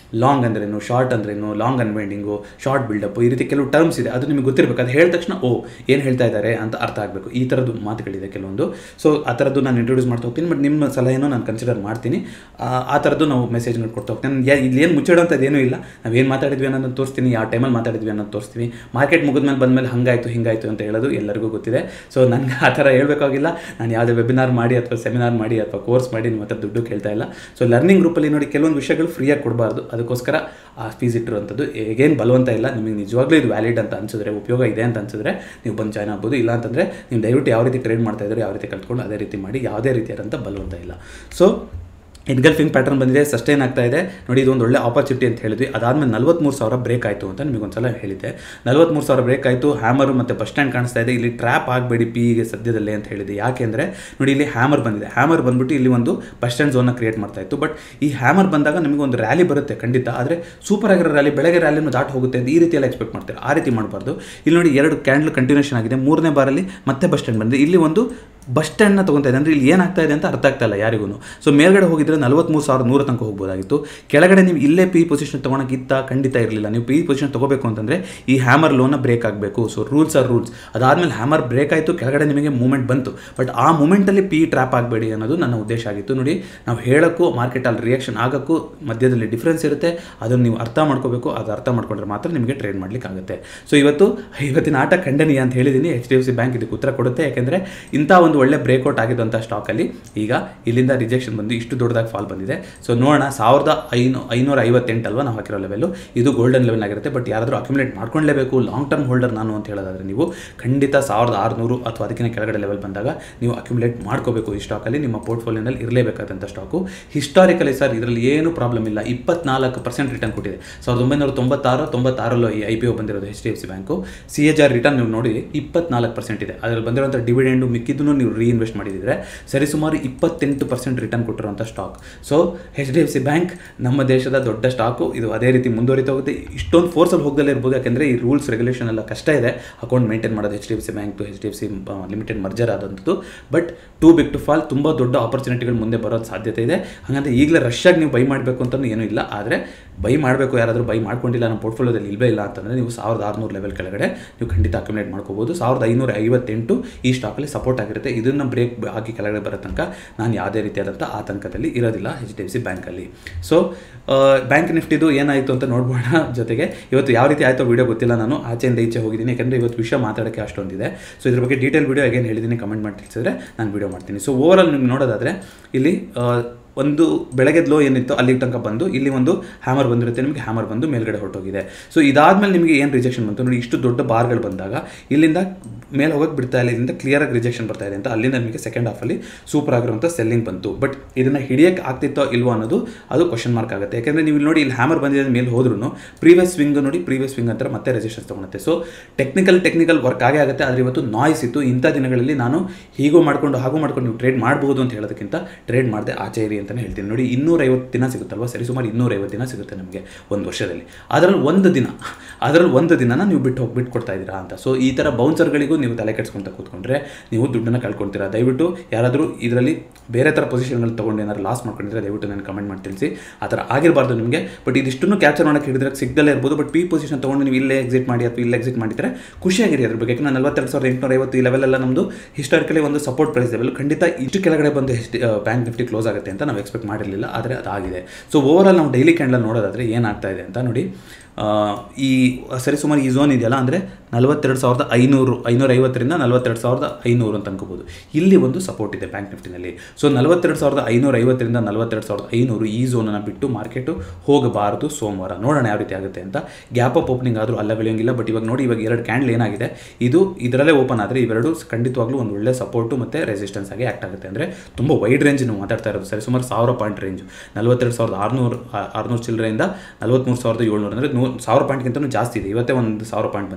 ಲಾಂಗ್ ಅಂದ್ರೇನು ಶಾರ್ಟ್ ಅಂದ್ರೇನು ಲಾಂಗ್ ಅನ್ವೈಂಡಿಂಗು ಶಾರ್ಟ್ ಬಿಲ್ಡಪ್ ಈ ರೀತಿ ಕೆಲವು ಟರ್ಮ್ಸ್ ಇದೆ ಅದು ನಿಮಗೆ ಗೊತ್ತಿರಬೇಕು ಅದು ಹೇಳಿದ ತಕ್ಷಣ ಓ ಏನು ಹೇಳ್ತಾ ಇದ್ದಾರೆ ಅಂತ ಅರ್ಥ ಆಗಬೇಕು ಈ ಥರದ್ದು ಮಾತುಗಳಿದೆ ಕೆಲವೊಂದು ಸೊ ಆ ಥರದ್ದು ನಾನು ಇಂಟ್ರೊಡ್ಯೂಸ್ ಮಾಡ್ತಾ ಹೋಗ್ತೀನಿ ಬಟ್ ನಿಮ್ಮ ಸಲಹೆನೂ ನಾನು ಕನ್ಸಿಡರ್ ಮಾಡ್ತೀನಿ ಆ, ಆ ಥರದ್ದು ನಾವು ಮೆಸೇಜ್ಗಳು ಕೊಡ್ತಾ ಹೋಗ್ತೀನಿ ನಾನು ಯಾ- ಇಲ್ಲಿ ಏನು ಮುಚ್ಚಿಡೋಂಥದ್ದು ಏನೂ ಇಲ್ಲ ನಾವೇನು ಮಾತಾಡಿದ್ವಿ ಅನ್ನೋದನ್ನು ತೋರಿಸ್ತೀನಿ ಯಾವ ಟೈಮಲ್ಲಿ ಮಾತಾಡಿದ್ವಿ ಅನ್ನೋದು ತೋರಿಸ್ತೀವಿ ಮಾರ್ಕೆಟ್ ಮುಗಿದ್ಮೇಲೆ ಬಂದಮೇಲೆ ಹಂಗಾಯ್ತು ಹಿಂಗಾಯ್ತು ಅಂತ ಹೇಳೋದು ಎಲ್ಲರಿಗೂ ಗೊತ್ತಿದೆ ಸೊ ನನಗೆ ಆ ಥರ ಹೇಳಬೇಕಾಗಿಲ್ಲ ನಾನು ಯಾವುದೇ ವೆಬಿನಾರ್ ಮಾಡಿ ಅಥವಾ ಸೆಮಿನಾರ್ ಮಾಡಿ ಅಥವಾ ಕೋರ್ಸ್ ಮಾಡಿ ನಿಮ್ಮ ಹತ್ರ ದುಡ್ಡು ಕೇಳ್ತಾ ಇಲ್ಲ ಸೊ ಲರ್ನಿಂಗ್ ಗ್ರೂಪಲ್ಲಿ ನೋಡಿ ಕೆಲವೊಂದು ವಿಷಯಗಳು ಫ್ರೀಯಾಗಿ ಕೊಡಬಾರ್ದು ಅದಕ್ಕೋಸ್ಕರ ಆ ಫೀಸ್ ಇಟ್ಟಿರುವಂಥದ್ದು ಹೇಗೇನು ಬಲವಂತ ಇಲ್ಲ ನಿಮಗೆ ನಿಜವಾಗ್ಲೂ ಇದು ವ್ಯಾಲಿಡ್ ಅಂತ ಅನ್ಸಿದ್ರೆ ಉಪಯೋಗ ಇದೆ ಅಂತ ಅನ್ಸಿದ್ರೆ ನೀವು ಬಂದು ಜಾಯ್ನ್ ಆಗ್ಬೋದು ಇಲ್ಲ ಅಂತಂದರೆ ನೀವು ದಯವಿಟ್ಟು ಯಾವ ರೀತಿ ಟ್ರೇಡ್ ಮಾಡ್ತಾ ಇದ್ದಾರೆ ಯಾವ ರೀತಿ ಕಲ್ತ್ಕೊಂಡು ಅದೇ ರೀತಿ ಮಾಡಿ ಯಾವುದೇ ರೀತಿಯಾದಂಥ ಬಲವಂತ ಇಲ್ಲ ಸೊ ಇನ್ಗಲ್ಫಿಂಗ್ ಪ್ಯಾಟರ್ನ್ ಬಂದಿದೆ ಸಸ್ಟೈನ್ ಆಗ್ತಾ ಇದೆ ನೋಡಿ ಇದು ಒಂದು ಒಳ್ಳೆ ಆಪರ್ಚುನಿಟಿ ಅಂತ ಹೇಳಿದ್ವಿ ಅದಾದಮೇಲೆ ನಲ್ವತ್ಮೂರು ಸಾವಿರ ಬ್ರೇಕ್ ಆಯಿತು ಅಂತ ನಿಮಗೆ ಒಂದ್ಸಲ ಹೇಳಿದ್ದೆ ನಲ್ವತ್ಮೂರು ಸಾವಿರ ಬ್ರೇಕ್ ಆಯಿತು ಹ್ಯಾಮರು ಮತ್ತು ಬಸ್ ಸ್ಟ್ಯಾಂಡ್ ಕಾಣಿಸ್ತಾ ಇದೆ ಇಲ್ಲಿ ಟ್ರ್ಯಾಪ್ ಆಗಬೇಡಿ ಪಿಗೆ ಸದ್ಯದಲ್ಲೇ ಅಂತ ಹೇಳಿದೆ ಯಾಕೆಂದರೆ ನೋಡಿ ಇಲ್ಲಿ ಹ್ಯಾಮರ್ ಬಂದಿದೆ ಹ್ಯಾಮರ್ ಬಂದ್ಬಿಟ್ಟು ಇಲ್ಲಿ ಒಂದು ಬಸ್ ಸ್ಟ್ಯಾಂಡ್ ಝೋನ್ನ ಕ್ರಿಯೇಟ್ ಮಾಡ್ತಾ ಇತ್ತು ಬಟ್ ಈ ಹ್ಯಾಮರ್ ಬಂದಾಗ ನಿಮಗೆ ಒಂದು ರ್ಯಾಲಿ ಬರುತ್ತೆ ಖಂಡಿತ ಆದರೆ ಸೂಪರ್ ಆಗಿರೋ ರ್ಯಾಲಿ ಬೆಳಗ್ಗೆ ರ್ಯಾಲಿನೂ ದಾಟ್ ಹೋಗುತ್ತೆ ಅಂತ ಈ ರೀತಿ ಎಲ್ಲ ಎಕ್ಸ್ಪೆಕ್ಟ್ ಮಾಡ್ತಾರೆ ಆ ರೀತಿ ಮಾಡಬಾರ್ದು ಇಲ್ಲಿ ನೋಡಿ ಎರಡು ಕ್ಯಾಂಡಲ್ ಕಂಟಿನ್ಯೂಷನ್ ಆಗಿದೆ ಮೂರನೇ ಬಾರಲ್ಲಿ ಮತ್ತೆ ಬಸ್ ಸ್ಟ್ಯಾಂಡ್ ಬಂದಿದೆ ಇಲ್ಲಿ ಒಂದು ಬಸ್ ಸ್ಟ್ಯಾಂಡ್ನ ತೊಗೊತಾ ಇದೆ ಅಂದರೆ ಇಲ್ಲಿ ಏನಾಗ್ತಾ ಇದೆ ಅಂತ ಅರ್ಥ ಆಗ್ತಾ ಇಲ್ಲ ಯಾರಿಗೂ ಸೊ ಮೇಲ್ಗಡೆ ಹೋಗಿದ್ರೆ ನಲ್ವತ್ಮೂರು ಸಾವಿರದ ನೂರ ತನಕ ಹೋಗ್ಬೋದಾಗಿತ್ತು ಕೆಳಗಡೆ ನೀವು ಇಲ್ಲೇ ಪಿ ಪೊಸಿಷನ್ ತೊಗೊಳಕ್ಕಿತ್ತ ಖಂಡಿತ ಇರಲಿಲ್ಲ ನೀವು ಪಿ ಪೊಸಿಷನ್ ತೊಗೋಬೇಕು ಅಂತಂದರೆ ಈ ಹ್ಯಾಮರ್ ಲೋನ ಬ್ರೇಕ್ ಆಗಬೇಕು ಸೊ ರೂಲ್ಸ್ ಆರ್ ರೂಲ್ಸ್ ಅದಾದಮೇಲೆ ಹ್ಯಾಮರ್ ಬ್ರೇಕ್ ಆಯಿತು ಕೆಳಗಡೆ ನಿಮಗೆ ಮೂಮೆಂಟ್ ಬಂತು ಬಟ್ ಆ ಮೂಮೆಂಟಲ್ಲಿ ಪಿ ಟ್ರ್ಯಾಪ್ ಆಗಬೇಡಿ ಅನ್ನೋದು ನನ್ನ ಉದ್ದೇಶ ಆಗಿತ್ತು ನೋಡಿ ನಾವು ಹೇಳೋಕ್ಕೂ ಮಾರ್ಕೆಟಲ್ಲಿ ರಿಯಾಕ್ಷನ್ ಆಗೋಕ್ಕೂ ಮಧ್ಯದಲ್ಲಿ ಡಿಫ್ರೆನ್ಸ್ ಇರುತ್ತೆ ಅದನ್ನು ನೀವು ಅರ್ಥ ಮಾಡ್ಕೋಬೇಕು ಅದು ಅರ್ಥ ಮಾಡ್ಕೊಂಡ್ರೆ ಮಾತ್ರ ನಿಮಗೆ ಟ್ರೇಡ್ ಮಾಡ್ಲಿಕ್ಕೆ ಆಗುತ್ತೆ ಸೊ ಇವತ್ತು ಇವತ್ತಿನ ಆಟ ಖಂಡನೀಯ ಅಂತ ಹೇಳಿದ್ದೀನಿ H D F C bank ಇದಕ್ಕೆ ಉತ್ತರ ಕೊಡುತ್ತೆ ಯಾಕೆಂದರೆ ಇಂಥ ಒಂದು ಒಳ್ಳೆ ಬ್ರೇಕ್ಔಟ್ ಆಗಿದ್ದಂಥ ಸ್ಟಾಕಲ್ಲಿ ಈಗ ಇಲ್ಲಿಂದ ರಿಜೆಕ್ಷನ್ ಬಂದು ಇಷ್ಟು ದೊಡ್ಡದಾಗಿ ಫಾಲ್ ಬಂದಿದೆ ಸೊ ನೋಡೋಣ ಸಾವಿರದ ಐನೂ ಐನೂರ ಐವತ್ತೆಂಟು ಅಲ್ವಾ ನಾವು ಹಾಕಿರೋ ಲೆವೆಲ್ಲು ಇದು ಗೋಲ್ಡನ್ ಲೆವೆಲ್ ಆಗಿರುತ್ತೆ ಬಟ್ ಯಾರಾದರೂ ಅಕ್ಯುಮುಲೇಟ್ ಮಾಡ್ಕೊಳ್ಳೇಬೇಕು ಲಾಂಗ್ ಟರ್ಮ್ ಹೋಲ್ಡರ್ ನಾನು ಅಂತ ಹೇಳೋದಾದ್ರೆ ನೀವು ಖಂಡಿತ ಸಾವಿರದ ಆರುನೂರು ಅಥವಾ ಅದಕ್ಕಿಂತ ಕೆಳಗಡೆ ಲೆವೆಲ್ ಬಂದಾಗ ನೀವು ಅಕ್ಯುಮುಲೇಟ್ ಮಾಡ್ಕೋಬೇಕು ಈ ಸ್ಟಾಕಲ್ಲಿ ನಿಮ್ಮ ಪೋರ್ಟ್ಫೋಲಿಯೋನಲ್ಲಿ ಇರಲೇಬೇಕಾದಂಥ ಸ್ಟಾಕು ಹಿಸ್ಟಾರಿಕಲಿ ಸರ್ ಇದರಲ್ಲಿ ಏನು ಪ್ರಾಬ್ಲಮ್ ಇಲ್ಲ ಇಪ್ಪತ್ನಾಲ್ಕು ಪರ್ಸೆಂಟ್ ರಿಟರ್ನ್ ಕೊಟ್ಟಿದೆ ಸಾವಿರದ ಒಂಬೈನೂರ ತೊಂಬತ್ತಾರು ತೊಂಬತ್ತಾರಲ್ಲೂ ಈ ಐ ಪಿ ಒ ಬಂದಿರೋದು H D F C bank C H R return ನೀವು ನೋಡಿ ಇಪ್ಪತ್ನಾಲ್ಕು ಪರ್ಸೆಂಟ್ ಇದೆ ಅದರಲ್ಲಿ ಬಂದಿರುವಂಥ ಡಿವಿಡೆಂಡು ಮಿಕ್ಕಿದ್ದನ್ನು ನೀವು ರೀಇನ್ವೆಸ್ಟ್ ಮಾಡಿದರೆ ಸರಿಸುಮಾರು ಇಪ್ಪತ್ತೆಂಟು ಪರ್ಸೆಂಟ್ ರಿಟರ್ನ್ ಕೊಟ್ಟಿರುವಂಥ stock so H D F C bank ನಮ್ಮ ದೇಶದ ದೊಡ್ಡ ಸ್ಟಾಕು ಇದು ಅದೇ ರೀತಿ ಮುಂದುವರಿತಾ ಹೋಗುತ್ತೆ ಇಷ್ಟೊಂದು ಫೋರ್ಸಲ್ಲಿ ಹೋಗದಲ್ಲೇ ಇರ್ಬೋದು ಯಾಕೆಂದರೆ ಈ ರೂಲ್ಸ್ ರೆಗ್ಯುಲೇಷನ್ ಎಲ್ಲ ಕಷ್ಟ ಇದೆ ಅಕೌಂಟ್ ಮೇಂಟೈನ್ ಮಾಡೋದು H D F C bank to H D F C limited merger ಆದಂಥದ್ದು but too big to fall ತುಂಬ ದೊಡ್ಡ ಆಪರ್ಚುನಿಟಿಗಳು ಮುಂದೆ ಬರೋದು ಸಾಧ್ಯತೆ ಇದೆ ಹಾಗಂದ್ರೆ ಈಗಲೇ ರಶ್ಯಾಗಿ ನೀವು ಬೈ ಮಾಡಬೇಕು ಅಂತಲೂ ಏನೂ ಇಲ್ಲ ಆದರೆ ಬೈ ಮಾಡಬೇಕು ಯಾರಾದರೂ ಬೈ ಮಾಡ್ಕೊಂಡಿಲ್ಲ ನಮ್ಮ ಪೋರ್ಟ್ಫೋಲಿಯೋದಲ್ಲಿ ಇಲ್ಲವೇ ಇಲ್ಲ ಅಂತಂದರೆ ನೀವು ಸಾವಿರದ ಆರುನೂರು ಲೆವೆಲ್ ಕೆಳಗಡೆ ನೀವು ಖಂಡಿತ ಅಕ್ಯುಮುಲೇಟ್ ಮಾಡ್ಕೋಬೋದು ಸಾವಿರದ ಐನೂರ ಐವತ್ತೆಂಟು ಈ ಸ್ಟಾಕಲ್ಲಿ ಸಪೋರ್ಟ್ ಆಗಿರುತ್ತೆ ಇದನ್ನು ಬ್ರೇಕ್ ಹಾಕಿ ಕೆಳಗಡೆ ಬರೋ ತನಕ ನಾನು ಯಾವುದೇ ರೀತಿಯಾದಂಥ ಆತಂಕದಲ್ಲಿ ಇರೋದಿಲ್ಲ ಎಚ್ ಡಿ ಎಫ್ ಸಿ ಬ್ಯಾಂಕಲ್ಲಿ ಸೊ ಬ್ಯಾಂಕ್ ನಿಫ್ಟಿದು ಏನಾಯಿತು ಅಂತ ನೋಡ್ಬೋಣ ಜೊತೆಗೆ ಇವತ್ತು ಯಾವ ರೀತಿ ಆಯಿತೋ ವೀಡಿಯೋ ಗೊತ್ತಿಲ್ಲ ನಾನು ಆಚೆಯಿಂದ ಈಚೆ ಹೋಗಿದ್ದೀನಿ ಯಾಕಂದರೆ ಇವತ್ತು ವಿಷಯ ಮಾತಾಡೋಕ್ಕೆ ಅಷ್ಟೊಂದಿದೆ ಸೊ ಇದ್ರ ಬಗ್ಗೆ ಡೀಟೇಲ್ ವೀಡಿಯೋ ಹೇಗೇನು ಹೇಳಿದ್ದೀನಿ ಕಮೆಂಟ್ ಮಾಡಿ ತಿಳಿಸಿದ್ರೆ ನಾನು ವೀಡಿಯೋ ಮಾಡ್ತೀನಿ ಸೊ ಓವರಾಲ್ ನಿಮ್ಗೆ ನೋಡೋದಾದರೆ ಇಲ್ಲಿ ಆ, ಒಂದು ಬೆಳಗ್ಗೆ ಲೋ ಏನಿತ್ತು ಅಲ್ಲಿಗೆ ತನಕ ಬಂದು ಇಲ್ಲಿ ಒಂದು ಹ್ಯಾಮರ್ ಬಂದಿರುತ್ತೆ ನಿಮಗೆ ಹ್ಯಾಮರ್ ಬಂದು ಮೇಲ್ಗಡೆ ಹೊರಟೋಗಿದೆ ಸೊ ಇದಾದ್ಮೇಲೆ ನಿಮಗೆ ಏನು ರಿಜೆಕ್ಷನ್ ಬಂತು ನೋಡಿ ಇಷ್ಟು ದೊಡ್ಡ ಬಾರ್ಗಳು ಬಂದಾಗ ಇಲ್ಲಿಂದ ಮೇಲೆ ಹೋಗಕ್ಕೆ ಬಿಡ್ತಾ ಇಲ್ಲ ಇದರಿಂದ ಕ್ಲಿಯರಾಗಿ ರಿಜೆಕ್ಷನ್ ಬರ್ತಾ ಇದೆ ಅಂತ ಅಲ್ಲಿಂದ ನಿಮಗೆ ಸೆಕೆಂಡ್ ಹಾಫಲ್ಲಿ ಸೂಪರ್ ಆಗಿರುವಂಥ ಸೆಲ್ಲಿಂಗ್ ಬಂತು ಬಟ್ ಇದನ್ನು ಹಿಡಿಯೋಕ್ಕೆ ಆಗ್ತಿತ್ತೋ ಇಲ್ವೋ ಅನ್ನೋದು ಅದು ಕ್ವಶನ್ ಮಾರ್ಕ್ ಆಗುತ್ತೆ ಯಾಕೆಂದರೆ ನೀವು ಇಲ್ಲಿ ನೋಡಿ ಇಲ್ಲಿ ಹ್ಯಾಮರ್ ಬಂದಿದೆ ಮೇಲೆ ಹೋದ್ರೂ ಪ್ರೀವಿಯಸ್ ಸ್ವಿಂಗ್ ನೋಡಿ ಪ್ರೀವಿಯಸ್ ಸ್ವಿಂಗ್ ಅಂತ ಮತ್ತೆ ರೆಜಿಸ್ಟರ್ಸ್ ತೊಗೊಳುತ್ತೆ ಸೊ ಟೆಕ್ನಿಕಲ್ ಟೆಕ್ನಿಕಲ್ ವರ್ಕ್ ಆಗೇ ಆಗುತ್ತೆ ಆದರೆ ಇವತ್ತು ನಾಯ್ಸ್ ಇತ್ತು ಇಂಥ ದಿನಗಳಲ್ಲಿ ನಾನು ಹೀಗೂ ಮಾಡ್ಕೊಂಡು ಹಾಗೂ ಮಾಡ್ಕೊಂಡು ನೀವು ಟ್ರೇಡ್ ಮಾಡ್ಬೋದು ಅಂತ ಹೇಳೋದಕ್ಕಿಂತ ಟ್ರೇಡ್ ಮಾಡದೆ ಆಚೆ ಇರಿ ಅಂತಲೇ ಹೇಳ್ತೀನಿ ನೋಡಿ ಇನ್ನೂರೈವತ್ತು ದಿನ ಸಿಗುತ್ತಲ್ವ ಸರಿ ಸುಮಾರು ಇನ್ನೂರೈವತ್ತು ದಿನ ಸಿಗುತ್ತೆ ನಮಗೆ ಒಂದು ವರ್ಷದಲ್ಲಿ ಅದರಲ್ಲಿ ಒಂದು ದಿನ ಅದರಲ್ಲಿ ಒಂದು ದಿನನ ನೀವು ಬಿಟ್ಟು ಹೋಗಿ ಬಿಟ್ಟು ಕೊಡ್ತಾ ಇದ್ದೀರಾ ಅಂತ ಸೊ ಈ ಥರ ಬೌನ್ಸರ್ಗಳಿಗೂ ನೀವು ತಲೆ ಕೆಡ್ಸ್ಕೊಂತ ಕೂತ್ಕೊಂಡ್ರೆ ನೀವು ದುಡ್ಡನ್ನು ಕಳ್ಕೊಳ್ತೀರಾ ದಯವಿಟ್ಟು ಯಾರಾದರೂ ಇದರಲ್ಲಿ ಬೇರೆ ಥರ ಪೊಸಿಷನ್ಗಳು ತೊಗೊಂಡು ಏನಾದ್ರು ಲಾಸ್ ಮಾಡ್ಕೊಂಡಿದ್ರೆ ದಯವಿಟ್ಟು ನಾನು ಕಮೆಂಟ್ ಮಾಡಿ ತಿಳಿಸಿ ಆ ಥರ ಆಗಿರಬಾರ್ದು ನಿಮಗೆ ಬಟ್ ಇದಿಷ್ಟನ್ನು ಕ್ಯಾಪ್ಚರ್ ಮಾಡೋಕ್ಕೆ ಹಿಡಿದ್ರೆ ಸಿಗ್ದಲ್ಲೇ ಇರ್ಬೋದು ಬಟ್ ಪಿ ಪೊಸಿಷನ್ ತೊಗೊಂಡು ನೀವು ಇಲ್ಲೇ ಎಕ್ಸಿಟ್ ಮಾಡಿ ಅಥವಾ ಇಲ್ಲೇ ಎಕ್ಸಿಟ್ ಮಾಡಿದರೆ ಖುಷಿಯಾಗಿರಿ ಅದ್ರ ಬಗ್ಗೆ ಯಾಕಂದ್ರೆ ನಲವತ್ತೆರಡು ಸಾವಿರದ ಎಂಟುನೂರ ಐವತ್ತು ಈ ಲೆವೆಲ್ ಎಲ್ಲ ನಮ್ಮದು ಹಿಸ್ಟಾರಿಕಲಿ ಒಂದು ಸಪೋರ್ಟ್ ಪ್ರೈಸ್ ಲೆವೆಲ್ ಖಂಡಿತ ಇಷ್ಟು ಕೆಳಗಡೆ ಬಂದು H D bank nifty close ಆಗುತ್ತೆ ಅಂತ ನಾವು ಎಕ್ಸ್ಪೆಕ್ಟ್ ಮಾಡಿರಲಿಲ್ಲ ಆದರೆ ಅದಾಗಿದೆ ಸೊ ಓವರಾಲ್ ನಾವು ಡೈಲಿ ಕ್ಯಾಂಡಲ್ ನೋಡೋದಾದರೆ ಏನಾಗ್ತಾ ಇದೆ ಅಂತ ನೋಡಿ ಆ, ಈ ಸರಿಸುಮಾರು ಈ ಝೋನ್ ಇದೆಯಲ್ಲ ಅಂದರೆ ನಲವತ್ತೆರಡು ಸಾವಿರದ ಐನೂರು ಐನೂರ ಐವತ್ತರಿಂದ ನಲವತ್ತೆರಡು ಸಾವಿರದ ಐನೂರು ಅಂತ ಅನ್ಕೋಬೋದು ಇಲ್ಲಿ ಒಂದು ಸಪೋರ್ಟ್ ಇದೆ ಬ್ಯಾಂಕ್ ನಿಫ್ಟಿನಲ್ಲಿ ಸೊ ನಲವತ್ತೆರಡು ಸಾವಿರದ ಐನೂರ ಐವತ್ತರಿಂದ ನಲವತ್ತೆರಡು ಸಾವಿರದ ಐನೂರು ಈ ಝೋನನ್ನು ಬಿಟ್ಟು ಮಾರ್ಕೆಟು ಹೋಗಬಾರದು ಸೋಮವಾರ ನೋಡೋಣ ಯಾವ ರೀತಿ ಆಗುತ್ತೆ ಅಂತ ಗ್ಯಾಪ್ ಅಪ್ ಓಪನಿಂಗ್ ಆದರೂ ಅಲ್ಲ ಬೆಳೆಯೋಂಗಿಲ್ಲ ಬಟ್ ಇವಾಗ ನೋಡಿ ಇವಾಗ ಎರಡು ಕ್ಯಾಂಡಲ್ ಏನಾಗಿದೆ ಇದು ಇದರಲ್ಲೇ ಓಪನ್ ಆದರೆ ಇವೆರಡು ಖಂಡಿತವಾಗ್ಲೂ ಒಂದು ಒಳ್ಳೆ ಸಪೋರ್ಟು ಮತ್ತು ರೆಸಿಸ್ಟೆನ್ಸ್ ಆಗಿ ಆ್ಯಕ್ಟ್ ಆಗುತ್ತೆ ಅಂದರೆ ತುಂಬ ವೈಡ್ ರೇಂಜ್ ನಾವು ಮಾತಾಡ್ತಾ ಇರೋದು ಸರಿ ಸುಮಾರು ಸಾವಿರ ಪಾಯಿಂಟ್ ರೇಂಜ್ ನಲವತ್ತೆರಡು ಸಾವಿರದ ಆರುನೂರು ಆರುನೂರು ಚಿಲ್ಲರೆಯಿಂದ ನಲವತ್ತ್ಮೂರು ಸಾವಿರದ ಏಳ್ನೂರು ಅಂದರೆ ನೂ ಸಾವಿರ ಪಾಯಿಂಟ್ಗಿಂತಲೂ ಜಾಸ್ತಿ ಇದೆ ಇವತ್ತೇ ಒಂದು ಸಾವಿರ ಪಾಯಿಂಟ್ ಬಂದಿದೆ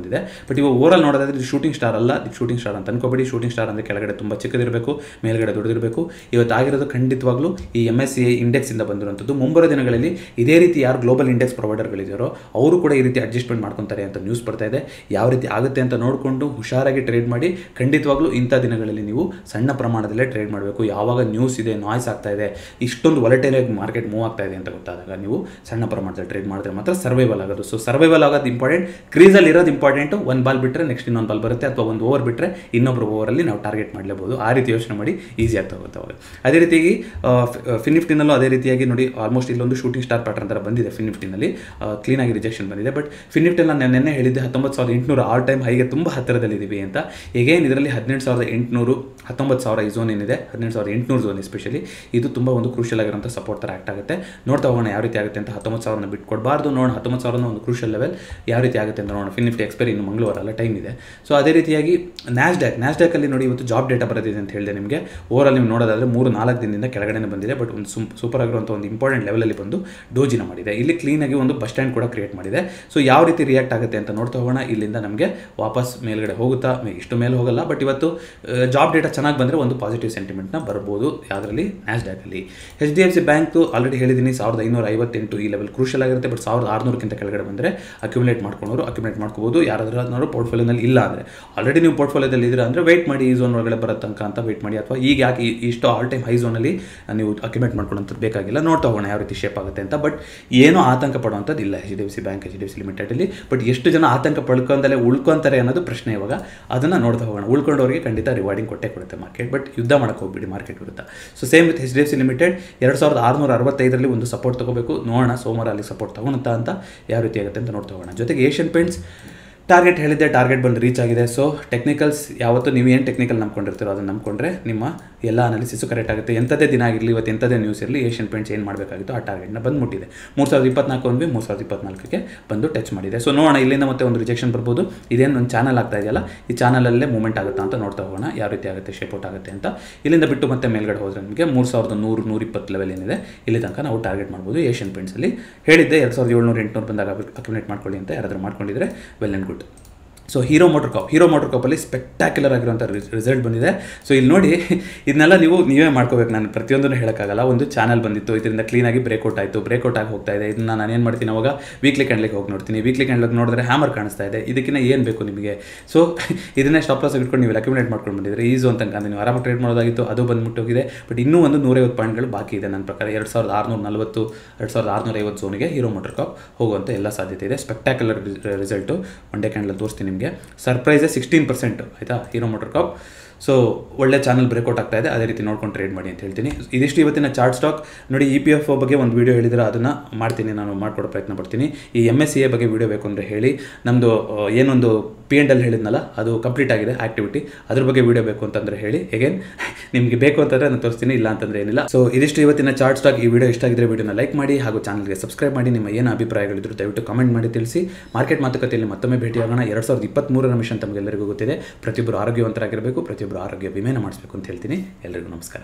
ಬಟ್ ಇವಾಗ ಓವರಾಲ್ ನೋಡೋದಾದ್ರೆ ಇದು ಶೂಟಿಂಗ್ ಸ್ಟಾರ್ ಅಲ್ಲ ಇದು ಶೂಟಿಂಗ್ ಸ್ಟಾರ್ ಅಂತ ಅನ್ಕೋಬೇಡಿ ಶೂಟಿಂಗ್ ಸ್ಟಾರ್ ಅಂದರೆ ಕೆಳಗಡೆ ತುಂಬ ಚಿಕ್ಕದಿರಬೇಕು ಮೇಲ್ಗಡೆ ದೊಡ್ಡದಿರಬೇಕು ಇವತ್ತು ಆಗಿರೋದು ಖಂಡಿತವಾಗ್ಲೂ ಈ ಎಮ್ ಎಸ್ ಸಿ ಐ ಇಂಡೆಕ್ಸಿಂದ ಬಂದಿರುವಂಥದ್ದು ಮುಂಬರೋ ದಿನಗಳಲ್ಲಿ ಇದೇ ರೀತಿ ಯಾರು ಗ್ಲೋಬಲ್ ಇಂಡೆಕ್ಸ್ ಪ್ರೊವೈಡರ್ಗಳಿದ್ದಾರೋ ಅವರು ಕೂಡ ಈ ರೀತಿ ಅಡ್ಜಸ್ಟ್ಮೆಂಟ್ ಮಾಡ್ಕೊತಾರೆ ಅಂತ ನ್ಯೂಸ್ ಬರ್ತಾ ಇದೆ ಯಾವ ರೀತಿ ಆಗುತ್ತೆ ಅಂತ ನೋಡಿಕೊಂಡು ಹುಷಾರಾಗಿ ಟ್ರೇಡ್ ಮಾಡಿ ಖಂಡಿತವಾಗ್ಲೂ ಇಂಥ ದಿನಗಳಲ್ಲಿ ನೀವು ಸಣ್ಣ ಪ್ರಮಾಣದಲ್ಲೇ ಟ್ರೇಡ್ ಮಾಡಬೇಕು ಯಾವಾಗ ನ್ಯೂಸ್ ಇದೆ ನಾಯ್ಸ್ ಆಗ್ತಾ ಇದೆ ಇಷ್ಟೊಂದು ಒಲಟೈಲ್ ಆಗಿ ಮಾರ್ಕೆಟ್ ಮೂವ್ ಆಗ್ತಾ ಇದೆ ಅಂತ ಗೊತ್ತಾದಾಗ ನೀವು ಸಣ್ಣ ಪ್ರಮಾಣದಲ್ಲಿ ಟ್ರೇಡ್ ಮಾಡಿದ್ರೆ ಮಾತ್ರ ಸರ್ವೈವಲ್ ಆಗೋದು ಸೊ ಸರ್ವೈವಲ್ ಆಗೋದು ಇಂಪಾರ್ಟೆಂಟ್ ಕ್ರೀಸಲ್ಲಿ ಇರೋದು ಇಂಪಾರ್ಟೆಂಟು ಒಂದು ಬಾಲ್ ಬಿಟ್ಟರೆ ನೆಕ್ಸ್ಟ್ ಇನ್ನೊಂದು ಬಾಲ್ ಬರುತ್ತೆ ಅಥವಾ ಒಂದು ಓವರ್ ಬಿಟ್ಟರೆ ಇನ್ನೊಬ್ಬರು ಓವರಲ್ಲಿ ನಾವು ಟಾರ್ಗೆಟ್ ಮಾಡಲೇಬಹುದು ಆ ರೀತಿ ಯೋಚನೆ ಮಾಡಿ ಈಸಿ ಆಗ್ತಾ ಹೋಗುತ್ತೆ ಅವಾಗ ಅದೇ ರೀತಿಯಾಗಿ ಫಿನಿಫ್ಟಿನಲ್ಲೂ ಅದೇ ರೀತಿಯಾಗಿ ನೋಡಿ ಆಲ್ಮೋಸ್ಟ್ ಇಲ್ಲೊಂದು ಶೂಟಿಂಗ್ ಸ್ಟಾರ್ ಪ್ಯಾಟರ್ನ್ ಥರ ಬಂದಿದೆ ಫಿನಿಫ್ಟಿನಲ್ಲಿ ಕ್ಲೀನಾಗಿ ರಿಜೆಕ್ಷನ್ ಬಂದಿದೆ ಬಟ್ ಫಿನಿಫ್ಟಿನ ನಾನು ನೆನ್ನೆ ಹೇಳಿದ್ದೆ ಹತ್ತೊಂಬತ್ತು ಸಾವಿರದ ಎಂಟುನೂರು ಆಲ್ ಟೈಮ್ ಹೈಗೆ ತುಂಬ ಹತ್ತಿರದಲ್ಲಿದ್ದೀವಿ ಅಂತ ಈಗೇನು ಇದರಲ್ಲಿ ಹದಿನೆಂಟು ಸಾವಿರದ ಎಂಟುನೂರು ಹತ್ತೊಂಬತ್ತು ಸಾವಿರ ಈ ಝೋನ್ ಏನಿದೆ ಹದಿನೆಂಟು ಸಾವಿರದ ಎಂಟುನೂರು ಝೋನ್ ಎಸ್ಪೆಷಲಿ ಇದು ತುಂಬ ಒಂದು ಕ್ರೂಷಲ್ ಆಗಿರೋಂಥ ಸಪೋರ್ಟ್ ಥರ ಆಕ್ಟ್ ಆಗುತ್ತೆ ನೋಡ್ತಾ ಹೋಗೋಣ ಯಾವ ರೀತಿ ಆಗುತ್ತೆ ಅಂತ ಹತ್ತೊಂಬತ್ತು ಸಾವಿರನ ಬಿಟ್ಟು ಕೊಡಬಾರ್ದು ನೋಡೋಣ ಹತ್ತೊಂಬತ್ತು ಸಾವಿರನ ಒಂದು ಕ್ರೂಷಲ್ ಲೆವೆಲ್ ಯಾವ ರೀತಿ ಆಗುತ್ತೆ ಅಂತ ನೋಡೋಣ ಫಿನಿಫ್ಟಿ ಎಕ್ಸ್ಪೈರಿ ಇನ್ನು ಮಂಗಳವಾರ ಅಲ್ಲ ಟೈಮ್ ಇದೆ ಸೊ ಅದೇ ರೀತಿಯಾಗಿ ನ್ಯಾಸ್ಡ್ಯಾಕ್ ನ್ಯಾಸ್ಡ್ಯಾಕಲ್ಲಿ ನೋಡಿ ಇವತ್ತು ಜಾಬ್ ಡೇಟಾ ಬರೋದಿದೆ ಅಂತ ಹೇಳಿದೆ ನಿಮಗೆ ಓವರಾಲ್ ನೀವು ನೋಡೋದಾದ್ರೆ ಮೂರು ನಾಲ್ಕು ದಿನದಿಂದ ಕೆಳಗಡೆ ಬಂದಿದೆ ಬಟ್ ಒಂದು ಸುಮ್ ಸೂಪರ್ ಆಗಿರುವಂಥ ಒಂದು ಇಂಪಾರ್ಟೆಂಟ್ ಲೆವೆಲಲ್ಲಿ ಬಂದು ಡೋಜಿನ ಮಾಡಿದೆ ಇಲ್ಲಿ ಕ್ಲೀನಾಗಿ ಒಂದು ಬಸ್ ಸ್ಟ್ಯಾಂಡ್ ಕೂಡ ಕ್ರಿಯೇಟ್ ಮಾಡಿದೆ ಸೊ ಯಾವ ರೀತಿ ರಿಯಾಕ್ಟ್ ಆಗುತ್ತೆ ಅಂತ ನೋಡ್ತಾ ಹೋಗೋಣ ಇಲ್ಲಿಂದ ನಮಗೆ ವಾಪಸ್ ಮೇಲ್ಗಡೆ ಹೋಗುತ್ತಾ ಮೇ- ಇಷ್ಟು ಮೇಲೆ ಹೋಗಲ್ಲ ಬಟ್ ಇವತ್ತು ಜಾಬ್ ಡೇಟಾ ಚೆನ್ನಾಗಿ ಬಂದರೆ ಒಂದು ಪಾಸಿಟಿವ್ ಸೆಂಟಿಮೆಂಟ್ನ ಬರ್ಬೋದು ಯಾವುದರಲ್ಲಿ ನ್ಯಾಸ್ಡ್ಯಾಕಲ್ಲಿ H D F C bank already ಹೇಳಿದ್ದೀನಿ ಸಾವಿರದ ಐನೂರ ಐವತ್ತೆಂಟು ಈ ಲೆವೆಲ್ ಕ್ರೂಷಲ್ ಆಗಿರುತ್ತೆ ಬಟ್ ಸಾವಿರದ ಆರುನೂರಕ್ಕಿಂತ ಕೆಳಗಡೆ ಬಂದರೆ ಅಕ್ಯುಮುಲೇಟ್ ಮಾಡ್ಕೊಂಡವರು ಅಕ್ಯುಮುಲೇಟ್ ಮಾಡ್ಕೋಬೋದು ಯಾರಾದರೂ ಅದನ್ನವರು ಪೋರ್ಟ್ಫೋಲಿಯೋನಲ್ಲಿ ಇಲ್ಲ ಅಂದರೆ ಆಲ್ರೆಡಿ ನೀವು ಪೋರ್ಟ್ಫೋಲಿಯೋದಲ್ಲಿ ಇದ್ದೀರಾ ಅಂದರೆ ವೆಯ್ಟ್ ಮಾಡಿ ಈ ಝೋನ್ ಒಳಗಡೆ ಬರೋ ತನಕ ಅಂತ ವೆಯ್ಟ್ ಮಾಡಿ ಅಥವಾ ಈಗ ಯಾಕೆ ಈ- ಇಷ್ಟು ಆಲ್ ಟೈಮ್ ಹೈ ಝೋನಲ್ಲಿ ನೀವು ಅಕ್ಯುಮೇಟ್ ಮಾಡ್ಕೊಳ್ಳೋಂಥದ್ದು ಬೇಕಾಗಿಲ್ಲ ನೋಡ್ತಾ ಹೋಗೋಣ ಯಾವ ರೀತಿ ಶೇಪ್ ಆಗುತ್ತೆ ಅಂತ ಬಟ್ ಏನೂ ಆತಂಕ ಪಡುವಂಥದ್ದು ಇಲ್ಲ H D F C bank H D F C ಲಿಮಿಟೆಡಲ್ಲಿ ಬಟ್ ಎಷ್ಟು ಜನ ಆತಂಕ ಪಡ್ಕೊಂಡಲ್ಲೇ ಉಳ್ಕೊಂತಾರೆ ಅನ್ನೋದು ಪ್ರಶ್ನೆ ಇವಾಗ ಅದನ್ನು ನೋಡ್ತಾ ಹೋಗೋಣ ಉಳ್ಕೊಂಡವರಿಗೆ ಖಂಡಿತ ರಿವಾರ್ಡಿಂಗ್ ಕೊಟ್ಟೆ ಕೊಡುತ್ತೆ ಮಾರ್ಕೆಟ್ ಬಟ್ ಯುದ್ಧ ಮಾಡಕ್ಕೆ ಹೋಗ್ಬಿಡಿ ಮಾರ್ಕೆಟ್ ವಿರುದ್ಧ so same with H D F C limited ಎರಡು ಸಾವಿರದ ಆರುನೂರ ಅರವತ್ತೈದರಲ್ಲಿ ಒಂದು ಸಪೋರ್ಟ್ ತಗೋಬೇಕು ನೋಡೋಣ ಸೋಮವಾರ ಅಲ್ಲಿ ಸಪೋರ್ಟ್ ತಗೊಳುತ್ತಾ ಅಂತ ಯಾವ ರೀತಿ ಆಗುತ್ತೆ ಅಂತ ನೋಡ್ತಾ ಹೋಗೋಣ ಜೊತೆಗೆ ಏಷ್ಯನ್ ಪೇಂಟ್ಸ್ ಟಾರ್ಗೆಟ್ ಹೇಳಿದ್ದೆ ಟಾರ್ಗೆಟ್ ಬಂದು ರೀಚ್ ಆಗಿದೆ ಸೊ ಟೆಕ್ನಿಕಲ್ಸ್ ಯಾವತ್ತು ನೀವು ಏನು ಟೆಕ್ನಿಕಲ್ ನಂಬ್ಕೊಂಡಿರ್ತೀರೋ ಅದನ್ನು ನಂಬ್ಕೊಂಡ್ರೆ ನಿಮ್ಮ ಎಲ್ಲ ಅನಾಲಿಸಿಸು ಕರೆಕ್ಟ್ ಆಗುತ್ತೆ ಎಂಥದೇ ದಿನ ಆಗಿರಲಿ ಇವತ್ತು ಎಂಥದೇ ನ್ಯೂಸ್ ಇರಲಿ ಏಷ್ಯನ್ ಪೇಂಟ್ಸ್ ಏನು ಮಾಡಬೇಕಾಗಿತ್ತು ಆ ಟಾರ್ಗೆಟ್ನ ಬಂದು ಮುಟ್ಟಿದೆ ಮೂರು ಸಾವಿರದ ಇಪ್ಪತ್ನಾಲ್ಕು ಅಂದ್ವಿ ಮೂರು ಸಾವಿರದ ಇಪ್ಪತ್ನಾಲ್ಕಕ್ಕೆ ಬಂದು ಟಚ್ ಮಾಡಿದೆ ಸೊ ನೋಡೋಣ ಇಲ್ಲಿಂದ ಮತ್ತೆ ಒಂದು ರಿಜೆಕ್ಷನ್ ಬರ್ಬೋದು ಇದೇನು ಒಂದು ಚಾನಲ್ ಆಗ್ತಾ ಇದೆಯಲ್ಲ ಈ ಚಾನಲಲ್ಲೇ ಮೂವ್ಮೆಂಟ್ ಆಗುತ್ತಾ ಅಂತ ನೋಡ್ತಾ ಹೋಗೋಣ ಯಾವ ರೀತಿ ಆಗುತ್ತೆ ಶೇಪ್ ಔಟ್ ಆಗುತ್ತೆ ಅಂತ ಇಲ್ಲಿಂದ ಬಿಟ್ಟು ಮತ್ತೆ ಮೇಲ್ಗಡೆ ಹೋದರೆ ನಿಮಗೆ ಮೂರು ಸಾವಿರದ ನೂರು ನೂರಿಪ್ಪತ್ತು ಲೆವೆಲ್ ಏನಿದೆ ಇಲ್ಲಿ ತನಕ ನಾವು ಟಾರ್ಗೆಟ್ ಮಾಡ್ಬೋದು ಏಷ್ಯನ್ ಪೇಂಟ್ಸಲ್ಲಿ ಹೇಳಿದ್ದೆ ಎರಡು ಸಾವಿರದ ಏಳ್ನೂರು ಎಂಟುನೂರು ಬಂದಾಗ ಅಕ್ಯುಮಿನೇಟ್ ಮಾಡ್ಕೊಳ್ಳಿ ಅಂತ ಯಾರಾದರೂ ಮಾಡ್ಕೊಂಡಿದ್ರೆ well and good so Hero MotoCorp Hero MotoCorp spectacular ಆಗಿರುವಂಥ ರಿಸಲ್ಟ್ ಬಂದಿದೆ ಸೊ ಇಲ್ಲಿ ನೋಡಿ ಇದನ್ನೆಲ್ಲ ನೀವು ನೀವೇ ಮಾಡ್ಕೋಬೇಕು ನಾನು ಪ್ರತಿಯೊಂದನ್ನು ಹೇಳೋಕ್ಕಾಗಲ್ಲ ಒಂದು ಚಾನಲ್ ಬಂದಿತ್ತು ಇದರಿಂದ ಕ್ಲೀನಾಗಿ ಬ್ರೇಕ್ಔಟ್ ಆಯಿತು ಬ್ರೇಕ್ಔಟ್ ಆಗಿ ಹೋಗ್ತಾ ಇದೆ ಇದನ್ನ ನಾನು ಏನು ಮಾಡ್ತೀನಿ ಅವಾಗ ವೀಕ್ಲಿ ಕ್ಯಾಂಡ್ಲಿಗೆ ಹೋಗಿ ನೋಡ್ತೀನಿ ವೀಕ್ಲಿ ಕ್ಯಾಂಡ್ಲಿಗೆ ನೋಡಿದ್ರೆ ಹ್ಯಾಮರ್ ಕಾಣಿಸ್ತಾ ಇದೆ ಇದಕ್ಕಿಂತ ಏನು ಬೇಕು ನಿಮಗೆ ಸೊ ಇದನ್ನೇ ಸ್ಟಾಪ್ ಲಾಸ್ ಇಟ್ಕೊಂಡು ನೀವು ಅಕ್ಯುಮಿನೇಟ್ ಮಾಡ್ಕೊಂಡು ಬಂದಿದ್ರೆ ಈಸು ಅಂತ ಅನ್ಕೊಂಡು ನೀವು ಆರಾಮಾಗಿ ಟ್ರೇಡ್ ಮಾಡೋದಾಗಿತ್ತು ಅದು ಬಂದ್ಬಿಟ್ಟು ಹೋಗಿದೆ ಬಟ್ ಇನ್ನೂ ಒಂದು ನೂರೈವತ್ತು ಪಾಯಿಂಟ್ಗಳು ಬಾಕಿ ಇದೆ ನನ್ನ ಪ್ರಕಾರ ಎರಡು ಸಾವಿರದ ಆರುನೂರ ನಲವತ್ತು ಎರಡು ಸಾವಿರದ ಆರುನೂರ ಐವತ್ತು ಝೋನಿಗೆ ಹೀರೋ ಮೋಟರ್ ಕಾಪ್ ಹೋಗುವಂಥ ಎಲ್ಲ ಸಾಧ್ಯತೆ ಇದೆ spectacular result one day candle ತೋರಿಸ್ತೀನಿ ನಿಮಗೆ ಸರ್ಪ್ರೈಸೇ ಸಿಕ್ಸ್ಟೀನ್ ಪರ್ಸೆಂಟ್ ಆಯಿತಾ ಹೀರೋ ಮೋಟರ್ ಕಾಪ್ ಸೊ ಒಳ್ಳೆ ಚಾನಲ್ ಬ್ರೇಕ್ಔಟ್ ಆಗ್ತಾ ಇದೆ ಅದೇ ರೀತಿ ನೋಡ್ಕೊಂಡು ಟ್ರೇಡ್ ಮಾಡಿ ಅಂತ ಹೇಳ್ತೀನಿ ಇದಿಷ್ಟು ಇವತ್ತಿನ ಚಾರ್ಟ್ ಸ್ಟಾಕ್ ನೋಡಿ ಇ ಪಿ ಎಫ್ ಒ ಬಗ್ಗೆ ಒಂದು ವೀಡಿಯೋ ಹೇಳಿದ್ರೆ ಅದನ್ನು ಮಾಡ್ತೀನಿ ನಾನು ಮಾಡ್ಕೊಡೋ ಪ್ರಯತ್ನ ಪಡ್ತೀನಿ ಈ ಎಮ್ ಎಸ್ ಸಿ ಎ ಬಗ್ಗೆ ವೀಡಿಯೋ ಬೇಕು ಅಂದರೆ ಹೇಳಿ ನಮ್ಮದು ಏನೊಂದು ಪಿ ಎಂಡ್ ಅಲ್ಲಿ ಹೇಳಿದ್ನಲ್ಲ ಅದು ಕಂಪ್ಲೀಟ್ ಆಗಿದೆ ಆಕ್ಟಿವಿಟಿ ಅದ್ರ ಬಗ್ಗೆ ವೀಡಿಯೋ ಬೇಕು ಅಂತಂದರೆ ಹೇಳಿ ಹೇಗೇನ್ ನಿಮಗೆ ಬೇಕು ಅಂತಂದರೆ ನಾನು ತೋರಿಸ್ತೀನಿ ಇಲ್ಲ ಅಂತಂದರೆ ಏನಿಲ್ಲ ಸೊ ಇದಿಷ್ಟು ಇವತ್ತಿನ ಚಾರ್ಟ್ ಸ್ಟಾಕ್ ಈ ವಿಡಿಯೋ ಇಷ್ಟ ಆಗಿದ್ರೆ ವಿಡಿಯೋನ ಲೈಕ್ ಮಾಡಿ ಹಾಗೂ ಚಾನಲ್ಗೆ ಸಬ್ಸ್ಕ್ರೈಬ್ ಮಾಡಿ ನಿಮ್ಮ ಏನು ಅಭಿಪ್ರಾಯಗಳಿದ್ರು ದಯವಿಟ್ಟು ಕಮೆಂಟ್ ಮಾಡಿ ತಿಳಿಸಿ ಮಾರ್ಕೆಟ್ ಮಾತುಕತೆಯಲ್ಲಿ ಮತ್ತೊಮ್ಮೆ ಭೇಟಿಯಾಗೋಣ ಎರಡು ಸಾವಿರದ ಇಪ್ಪತ್ತ್ಮೂರರ ಮಿಷನ್ ತಮಗೆಲ್ಲರಿಗೂ ಗೊತ್ತಿದೆ ಪ್ರತಿಯೊಬ್ಬರು ಆರೋಗ್ಯವಂತರಾಗಿರಬೇಕು ಪ್ರತಿಯೊಬ್ಬರು ಆರೋಗ್ಯ ವಿಮೆನ ಮಾಡಿಸ್ಬೇಕು ಅಂತ ಹೇಳ್ತೀನಿ ಎಲ್ಲರಿಗೂ ನಮಸ್ಕಾರ